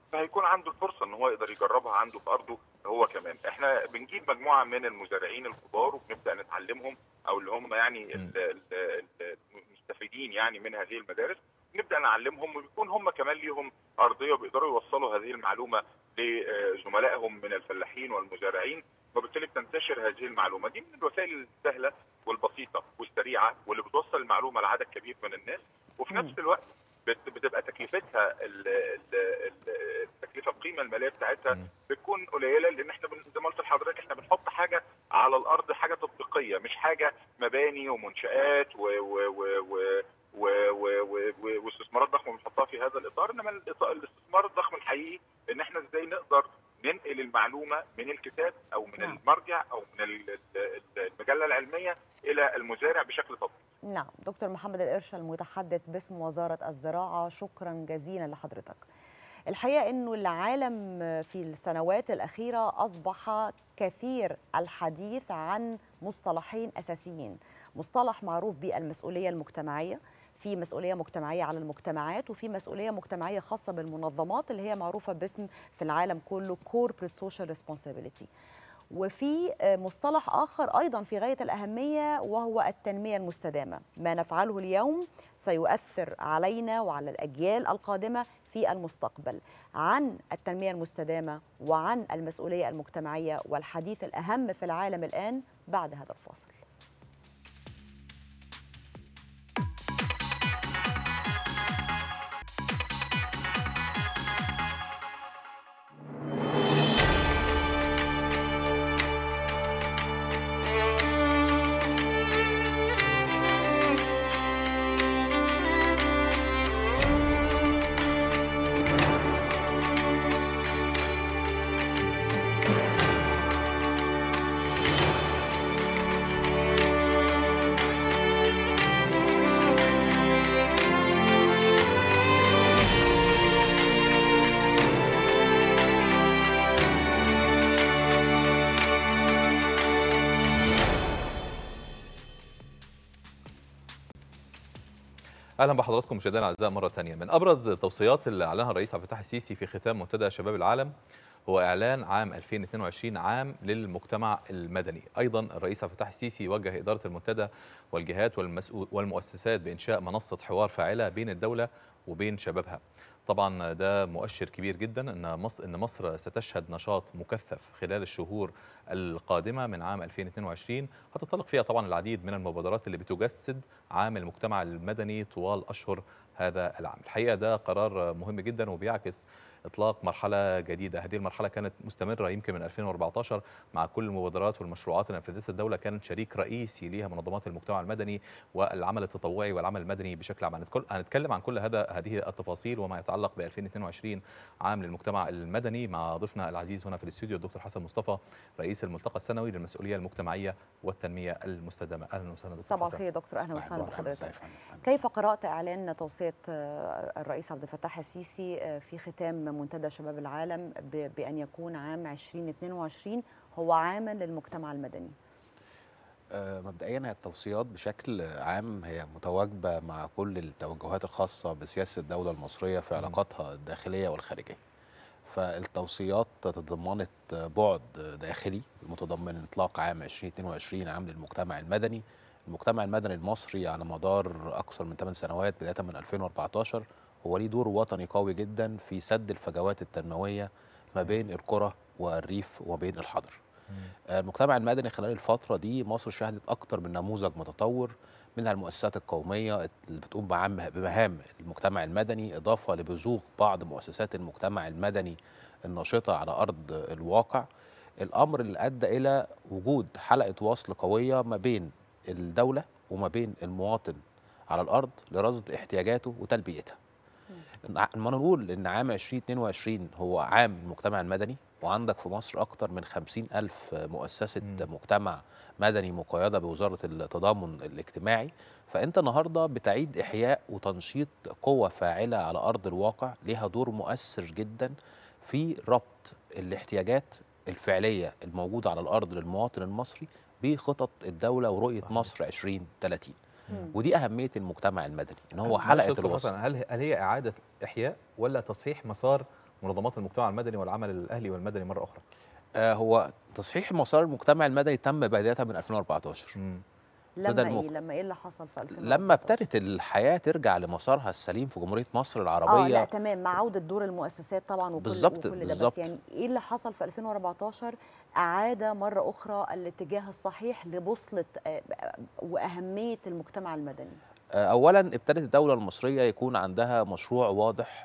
فهيكون عنده الفرصه ان هو يقدر يجربها عنده في ارضه هو كمان احنا بنجيب مجموعه من المزارعين الكبار وبنبدا نتعلمهم او اللي هم يعني ال- ال- ال- المستفيدين يعني من هذه المدارس نبدا نعلمهم وبيكون هم كمان ليهم ارضيه وبيقدروا يوصلوا هذه المعلومه لزملائهم من الفلاحين والمزارعين وبالتالي بتنتشر هذه المعلومه دي من الوسائل السهله والبسيطه والسريعه واللي بتوصل المعلومه لعدد كبير من الناس وفي نفس الوقت بت- بتبقى تكلفتها ال- ال- ال- التكلفه القيمه الماليه بتاعتها بتكون قليله لان احنا بن- زي ما قلت لحضرتك احنا بنحط حاجه على الارض حاجه تطبيقيه مش حاجه مباني ومنشات و و و و و و و و واستثمارات ضخمه بنحطها في هذا الاطار انما الإط- الاستثمار الضخم الحقيقي ان احنا ازاي نقدر ننقل المعلومه من الكتاب او من نعم. المرجع او من ال- ال- المجله العلميه الى المزارع بشكل تطبيقي نعم دكتور محمد القرش المتحدث باسم وزارة الزراعة شكرا جزيلا لحضرتك الحقيقة أنه العالم في السنوات الأخيرة أصبح كثير الحديث عن مصطلحين أساسيين مصطلح معروف بالمسؤولية المجتمعية في مسؤولية مجتمعية على المجتمعات وفي مسؤولية مجتمعية خاصة بالمنظمات اللي هي معروفة باسم في العالم كله Corporate Social Responsibility وفي مصطلح آخر أيضا في غاية الأهمية وهو التنمية المستدامة ما نفعله اليوم سيؤثر علينا وعلى الأجيال القادمة في المستقبل عن التنمية المستدامة وعن المسؤولية المجتمعية والحديث الأهم في العالم الآن بعد هذا الفاصل اهلا بحضراتكم مشاهدينا الاعزاء مره ثانيه من ابرز التوصيات اللي اعلنها الرئيس عبد الفتاح السيسي في ختام منتدى شباب العالم هو اعلان عام 2022 عام للمجتمع المدني ايضا الرئيس عبد الفتاح السيسي وجه اداره المنتدى والجهات والمسؤول والمؤسسات بانشاء منصه حوار فاعله بين الدوله وبين شبابها طبعا ده مؤشر كبير جدا ان مصر ان مصر ستشهد نشاط مكثف خلال الشهور القادمه من عام 2022 هتطلق فيها طبعا العديد من المبادرات اللي بتجسد عام المجتمع المدني طوال اشهر هذا العام الحقيقه ده قرار مهم جدا وبيعكس اطلاق مرحله جديده هذه المرحله كانت مستمره يمكن من 2014 مع كل المبادرات والمشروعات اللي نفذتها الدوله كانت شريك رئيسي ليها منظمات المجتمع المدني والعمل التطوعي والعمل المدني بشكل عام هنتكل- هنتكلم عن كل هذا هذه التفاصيل وما يتعلق ب 2022 عام للمجتمع المدني مع ضيفنا العزيز هنا في الاستوديو الدكتور حسن مصطفى رئيس الملتقى السنوي للمسؤوليه المجتمعيه والتنميه المستدامه اهلا وسهلا دكتور صباح حسن. الخير يا دكتور اهلا صباح وسهلا الخير. بحضرتك كيف قرات اعلان توصيه آه، الرئيس عبد الفتاح السيسي آه، في ختام منتدى شباب العالم ب- بان يكون عام 2022 هو عاما للمجتمع المدني آه، مبدئيا هي التوصيات بشكل عام هي متواجبه مع كل التوجهات الخاصه بسياسه الدوله المصريه في علاقاتها الداخليه والخارجيه. فالتوصيات تضمنت بعد داخلي متضمن اطلاق عام 2022 عام للمجتمع المدني. المجتمع المدني المصري على مدار اكثر من 8 سنوات بدايه من 2014 هو ليه دور وطني قوي جدا في سد الفجوات التنمويه ما بين القرى والريف وبين الحضر. آه، المجتمع المدني خلال الفترة دي مصر شهدت أكتر من نموذج متطور منها المؤسسات القومية اللي بتقوم بعم- بمهام المجتمع المدني إضافة لبزوغ بعض مؤسسات المجتمع المدني الناشطة على أرض الواقع الأمر اللي أدى إلى وجود حلقة وصل قوية ما بين الدولة وما بين المواطن على الأرض لرصد احتياجاته وتلبيتها لما نقول ان عام 2022 هو عام المجتمع المدني وعندك في مصر اكتر من 50 الف مؤسسه مجتمع مدني مقيده بوزاره التضامن الاجتماعي فانت النهارده بتعيد احياء وتنشيط قوه فاعله على ارض الواقع ليها دور مؤثر جدا في ربط الاحتياجات الفعليه الموجوده على الارض للمواطن المصري بخطط الدوله ورؤيه صحيح. مصر 2030 مم. ودي اهميه المجتمع المدني ان هو معلش حلقه دكتور الوصل حسن، هل هل هي اعاده احياء ولا تصحيح مسار منظمات المجتمع المدني والعمل الاهلي والمدني مره اخرى آه هو تصحيح مسار المجتمع المدني تم بداية من 2014 لما ابتدى ايه المج- لما ايه اللي حصل في 2000 لما ابتدت الحياة ترجع لمسارها السليم في جمهورية مصر اه العربية لا تمام مع عوده دور المؤسسات طبعا وكل بالظبط، وكل ده بالظبط. بس يعني ايه اللي حصل في 2014 اعاد مره اخرى الاتجاه الصحيح لبوصله آه، واهميه المجتمع المدني آه، اولا ابتدت الدوله المصريه يكون عندها مشروع واضح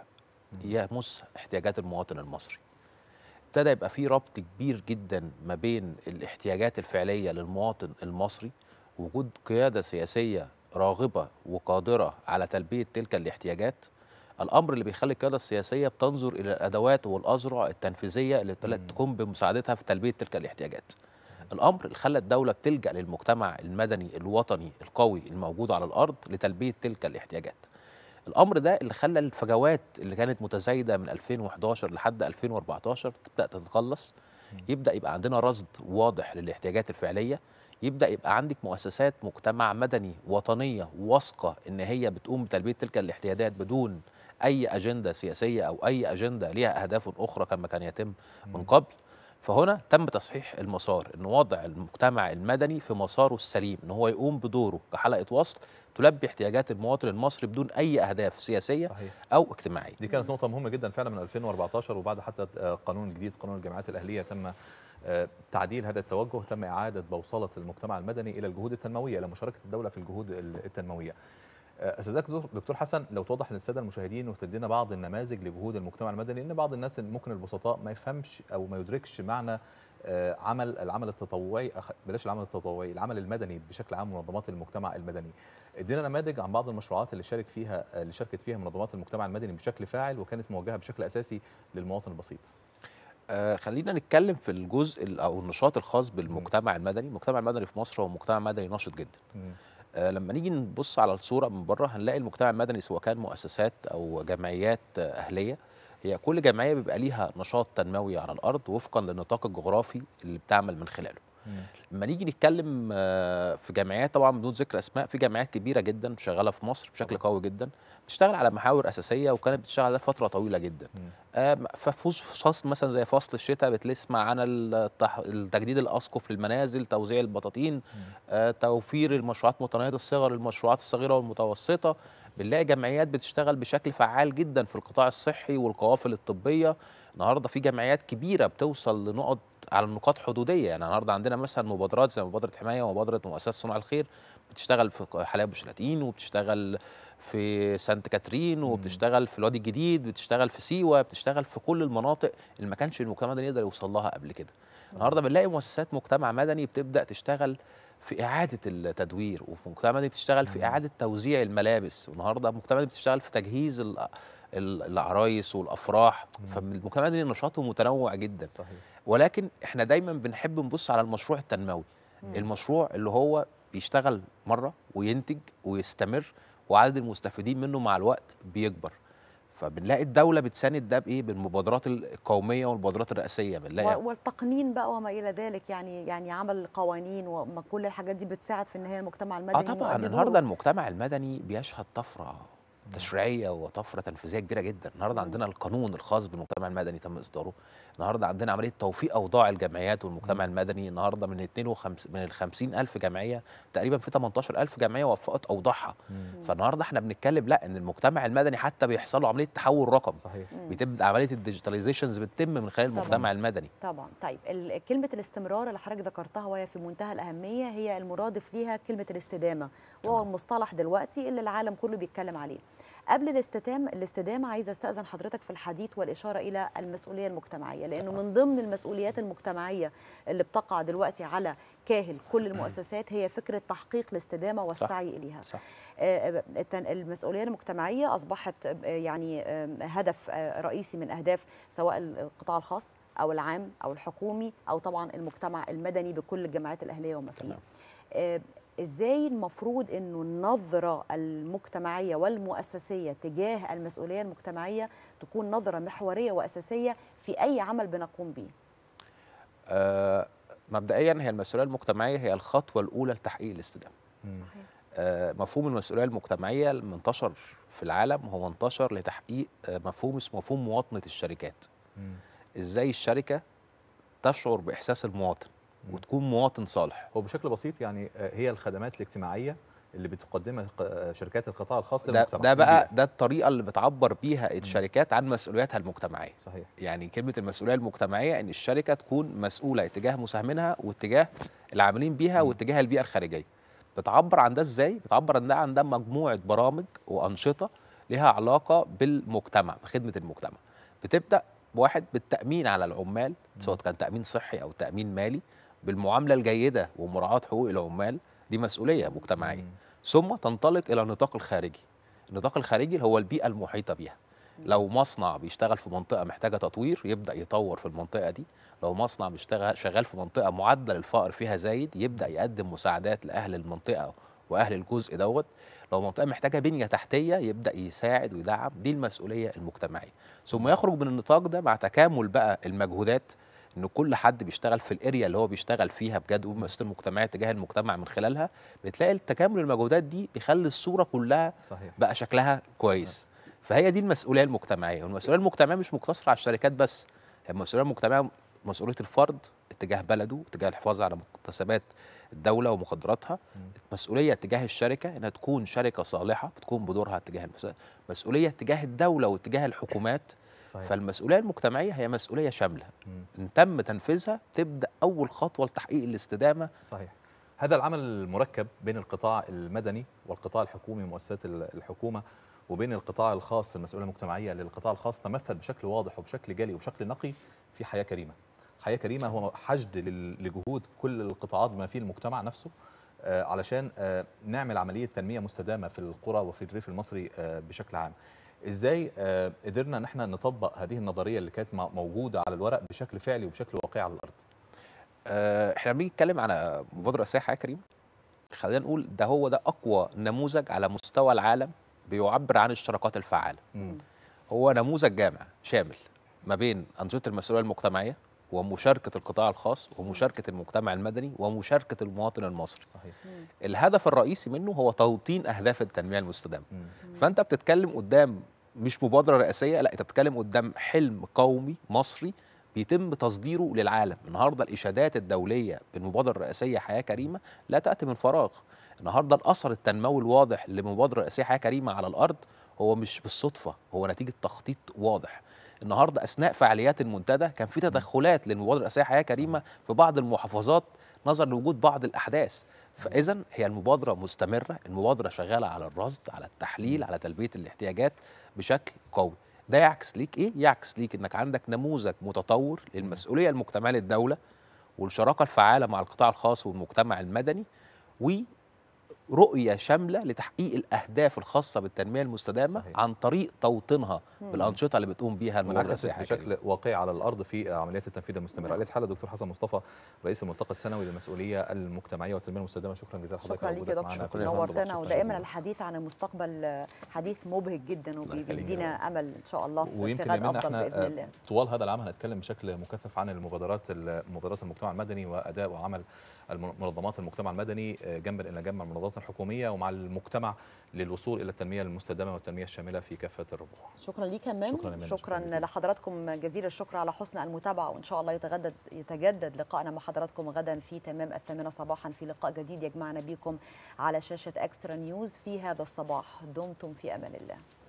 يمس احتياجات المواطن المصري ابتدى يبقى في ربط كبير جدا ما بين الاحتياجات الفعليه للمواطن المصري وجود قياده سياسيه راغبه وقادره على تلبيه تلك الاحتياجات الامر اللي بيخلي القياده السياسيه بتنظر الى الادوات والاذرع التنفيذيه اللي تل- تقوم بمساعدتها في تلبيه تلك الاحتياجات الامر اللي خلى الدوله بتلجا للمجتمع المدني الوطني القوي الموجود على الارض لتلبيه تلك الاحتياجات الامر ده اللي خلى الفجوات اللي كانت متزايده من 2011 لحد 2014 تبدا تتقلص يبدا يبقى عندنا رصد واضح للاحتياجات الفعليه يبدا يبقى عندك مؤسسات مجتمع مدني وطنيه واثقه ان هي بتقوم بتلبيه تلك الاحتياجات بدون اي اجنده سياسيه او اي اجنده ليها اهداف اخرى كما كان يتم من قبل فهنا تم تصحيح المسار ان وضع المجتمع المدني في مساره السليم ان هو يقوم بدوره كحلقه وصل تلبي احتياجات المواطن المصري بدون اي اهداف سياسيه صحيح. او اجتماعيه دي كانت نقطة مهمة جدا فعلا من 2014 وبعد حتى آه، قانون جديد قانون الجامعات الأهلية تم آه، تعديل هذا التوجه تم إعادة بوصلة المجتمع المدني إلى الجهود التنموية إلى مشاركة الدولة في الجهود ال- التنموية آه، أستاذك دكتور- دكتور حسن لو توضح للسادة المشاهدين وتدينا بعض النماذج لجهود المجتمع المدني لأن بعض الناس ممكن البسطاء ما يفهمش أو ما يدركش معنى آه، عمل العمل التطوعي أخ- بلاش العمل التطوعي العمل المدني بشكل عام منظمات المجتمع المدني ادينا نماذج عن بعض المشروعات اللي شارك فيها اللي شاركت فيها منظمات المجتمع المدني بشكل فاعل وكانت موجهه بشكل اساسي للمواطن البسيط آه خلينا نتكلم في الجزء ال- او النشاط الخاص بالمجتمع المدني المجتمع المدني في مصر هو مجتمع مدني نشط جدا آه لما نيجي نبص على الصوره من بره هنلاقي المجتمع المدني سواء كان مؤسسات او جمعيات آه، اهليه هي كل جمعيه بيبقى ليها نشاط تنموي على الارض وفقا للنطاق الجغرافي اللي بتعمل من خلاله لما نيجي نتكلم آه، في جمعيات طبعا بدون ذكر اسماء في جمعيات كبيره جدا شغاله في مصر بشكل قوي جدا بتشتغل على محاور اساسيه وكانت بتشتغل عليها فتره طويله جدا آه، ففوز فصل مثلا زي فصل الشتاء بتسمع عن التح- التجديد الاسقف للمنازل توزيع البطاطين آه، توفير المشروعات متناهيه الصغر المشروعات الصغيره والمتوسطه بنلاقي جمعيات بتشتغل بشكل فعال جدا في القطاع الصحي والقوافل الطبيه النهارده في جمعيات كبيره بتوصل لنقط على نقاط حدوديه يعني النهارده عندنا مثلا مبادرات زي مبادره حمايه ومبادره مؤسسات صناع الخير بتشتغل في حلايب وشلاتين وبتشتغل في سانت كاترين وبتشتغل في الوادي الجديد بتشتغل في سيوه بتشتغل في كل المناطق اللي ما كانش المجتمع المدني يقدر يوصل لها قبل كده النهارده بنلاقي مؤسسات مجتمع مدني بتبدا تشتغل في اعاده التدوير وفي مجتمع مدني بتشتغل في اعاده توزيع الملابس والنهارده المجتمع المدني بتشتغل في تجهيز ال- ال- العرايس والافراح فالمجتمع المدني نشاطه متنوع جدا صحيح ولكن احنا دايما بنحب نبص على المشروع التنموي المشروع اللي هو بيشتغل مره وينتج ويستمر وعدد المستفيدين منه مع الوقت بيكبر فبنلاقي الدوله بتساند ده بايه بالمبادرات القوميه والمبادرات الرئاسيه بنلاقي و- والتقنين بقى وما الى ذلك يعني يعني عمل قوانين وما كل الحاجات دي بتساعد في ان هي المجتمع المدني اه طبعا يؤدي النهارده دوره. المجتمع المدني بيشهد طفره تشريعيه وطفره تنفيذيه كبيره جدا النهارده عندنا القانون الخاص بالمجتمع المدني تم اصداره النهارده عندنا عمليه توفيق اوضاع الجمعيات والمجتمع المدني النهارده من 52 من ال 50000 جمعيه تقريبا في 18000 جمعيه وفقت اوضاعها فالنهارده احنا بنتكلم لا ان المجتمع المدني حتى بيحصل له عمليه تحول رقمي صحيح بتبدا عمليه الديجيتاليزيشنز بتتم من خلال طبعاً. المجتمع المدني طبعا طيب ال- كلمه الاستمرار اللي حضرتك ذكرتها وهي في منتهى الاهميه هي المرادف ليها كلمه الاستدامه وهو المصطلح دلوقتي اللي العالم كله بيتكلم عليه قبل الاستدامه الاستدامه عايزه استاذن حضرتك في الحديث والاشاره الى المسؤوليه المجتمعيه لانه من ضمن المسؤوليات المجتمعيه اللي بتقع دلوقتي على كاهل كل المؤسسات هي فكره تحقيق الاستدامه والسعي اليها صح. آه، التن- المسؤوليه المجتمعيه اصبحت آه، يعني آه، هدف آه، رئيسي من اهداف سواء القطاع الخاص او العام او الحكومي او طبعا المجتمع المدني بكل الجمعيات الاهليه وما فيه آه، ازاي المفروض انه النظره المجتمعيه والمؤسسيه تجاه المسؤوليه المجتمعيه تكون نظره محوريه واساسيه في اي عمل بنقوم به آه مبدئيا هي المسؤوليه المجتمعيه هي الخطوه الاولى لتحقيق الاستدامه صحيح آه، مفهوم المسؤوليه المجتمعيه المنتشر في العالم هو انتشر لتحقيق آه، مفهوم اسمه مفهوم مواطنه الشركات ازاي الشركه تشعر باحساس المواطن وتكون مواطن صالح هو بشكل بسيط يعني آه، هي الخدمات الاجتماعيه اللي بتقدمها ق- آه، شركات القطاع الخاص ده, للمجتمع ده بقى ده الطريقه اللي بتعبر بيها الشركات عن مسؤولياتها المجتمعيه صحيح يعني كلمه المسؤوليه المجتمعيه ان الشركه تكون مسؤوله اتجاه مساهمينها واتجاه العاملين بيها واتجاه البيئه الخارجيه بتعبر عن ده ازاي بتعبر عن ده عن ده مجموعه برامج وانشطه لها علاقه بالمجتمع بخدمه المجتمع بتبدا بواحد بالتامين على العمال سواء كان تامين صحي او تامين مالي بالمعامله الجيده ومراعاه حقوق العمال دي مسؤوليه مجتمعيه ثم تنطلق الى النطاق الخارجي النطاق الخارجي اللي هو البيئه المحيطه بيها لو مصنع بيشتغل في منطقه محتاجه تطوير يبدا يطور في المنطقه دي لو مصنع بيشتغل شغال في منطقه معدل الفقر فيها زايد يبدا يقدم مساعدات لاهل المنطقه واهل الجزء دوت لو منطقه محتاجه بنيه تحتيه يبدا يساعد ويدعم دي المسؤوليه المجتمعيه ثم يخرج من النطاق ده مع تكامل بقى المجهودات ان كل حد بيشتغل في الاريا اللي هو بيشتغل فيها بجد ومسؤوليه المجتمعيه تجاه المجتمع من خلالها بتلاقي التكامل المجهودات دي بيخلي الصوره كلها صحيح بقى شكلها كويس فهي دي المسؤوليه المجتمعيه والمسؤوليه المجتمعيه مش مقتصره على الشركات بس هي المسؤوليه المجتمعيه مسؤوليه الفرد اتجاه بلده اتجاه الحفاظ على مكتسبات الدوله ومقدراتها مسؤوليه اتجاه الشركه انها تكون شركه صالحه بتكون بدورها اتجاه المس- مسؤوليه اتجاه الدوله واتجاه الحكومات صحيح. فالمسؤوليه المجتمعيه هي مسؤوليه شامله ان تم تنفيذها تبدا اول خطوه لتحقيق الاستدامه صحيح هذا العمل المركب بين القطاع المدني والقطاع الحكومي ومؤسسات ال- الحكومه وبين القطاع الخاص المسؤوليه المجتمعيه للقطاع الخاص تمثل بشكل واضح وبشكل جلي وبشكل نقي في حياه كريمه. حياه كريمه هو حشد لل- لجهود كل القطاعات بما فيه المجتمع نفسه آه، علشان آه، نعمل عمليه تنميه مستدامه في القرى وفي الريف المصري آه، بشكل عام. ازاي آه، قدرنا ان احنا نطبق هذه النظريه اللي كانت م- موجوده على الورق بشكل فعلي وبشكل واقعي على الارض؟ آه، احنا لما نيجي نتكلم على مبادره رئاسيه حياه كريم خلينا نقول ده هو ده اقوى نموذج على مستوى العالم بيعبر عن الشراكات الفعاله هو نموذج جامع شامل ما بين انشطه المسؤوليه المجتمعيه ومشاركه القطاع الخاص ومشاركه المجتمع المدني ومشاركه المواطن المصري صحيح الهدف الرئيسي منه هو توطين اهداف التنميه المستدامه فانت بتتكلم قدام مش مبادره رئاسيه لا انت بتتكلم قدام حلم قومي مصري بيتم تصديره للعالم النهارده الاشادات الدوليه بالمبادره الرئاسيه حياه كريمه لا تاتي من فراغ النهارده الاثر التنموي الواضح لمبادره رئاسيه حياه كريمه على الارض هو مش بالصدفه هو نتيجه تخطيط واضح النهارده اثناء فعاليات المنتدى كان في تدخلات للمبادره الرئاسيه حياه كريمه في بعض المحافظات نظرا لوجود بعض الاحداث فاذا هي المبادره مستمره المبادره شغاله على الرصد على التحليل على تلبيه الاحتياجات بشكل قوي ده يعكس ليك ايه يعكس ليك انك عندك نموذج متطور للمسؤوليه المجتمعيه للدوله والشراكه الفعاله مع القطاع الخاص والمجتمع المدني ورؤيه شامله لتحقيق الاهداف الخاصه بالتنميه المستدامه صحيح. عن طريق توطينها مم. بالانشطه اللي بتقوم بيها المبادره منعكسة السياحيه بشكل واقعي على الارض في عمليات التنفيذ المستمره. على الحاله دكتور حسن مصطفى رئيس الملتقى السنوي للمسؤوليه المجتمعيه والتنميه المستدامه شكرا جزيلا لحضرتك شكرا على ليك يا وجودك معنا دكتور في الصباح. نورتنا شكراً ودائما جزيلاً. الحديث عن المستقبل حديث مبهج جدا يخليك يا وبيدينا امل ان شاء الله في في ويمكن غد يمنا افضل احنا باذن آه، الله طوال هذا العام هنتكلم بشكل مكثف عن المبادرات مبادرات المجتمع المدني واداء وعمل منظمات المجتمع المدني آه، جنبا الى جنب مع المنظمات الحكوميه ومع المجتمع للوصول الى التنميه المستدامه والتنميه الشامله في كافه الربوع. شكرا ليك يا مام شكراً يا منى، شكرا لحضراتكم جزيل الشكر على حسن المتابعه وان شاء الله يتجدد يتجدد لقائنا مع حضراتكم غدا في تمام الثامنه صباحا في لقاء جديد يجمعنا بكم على شاشه اكسترا نيوز في هذا الصباح دمتم في امان الله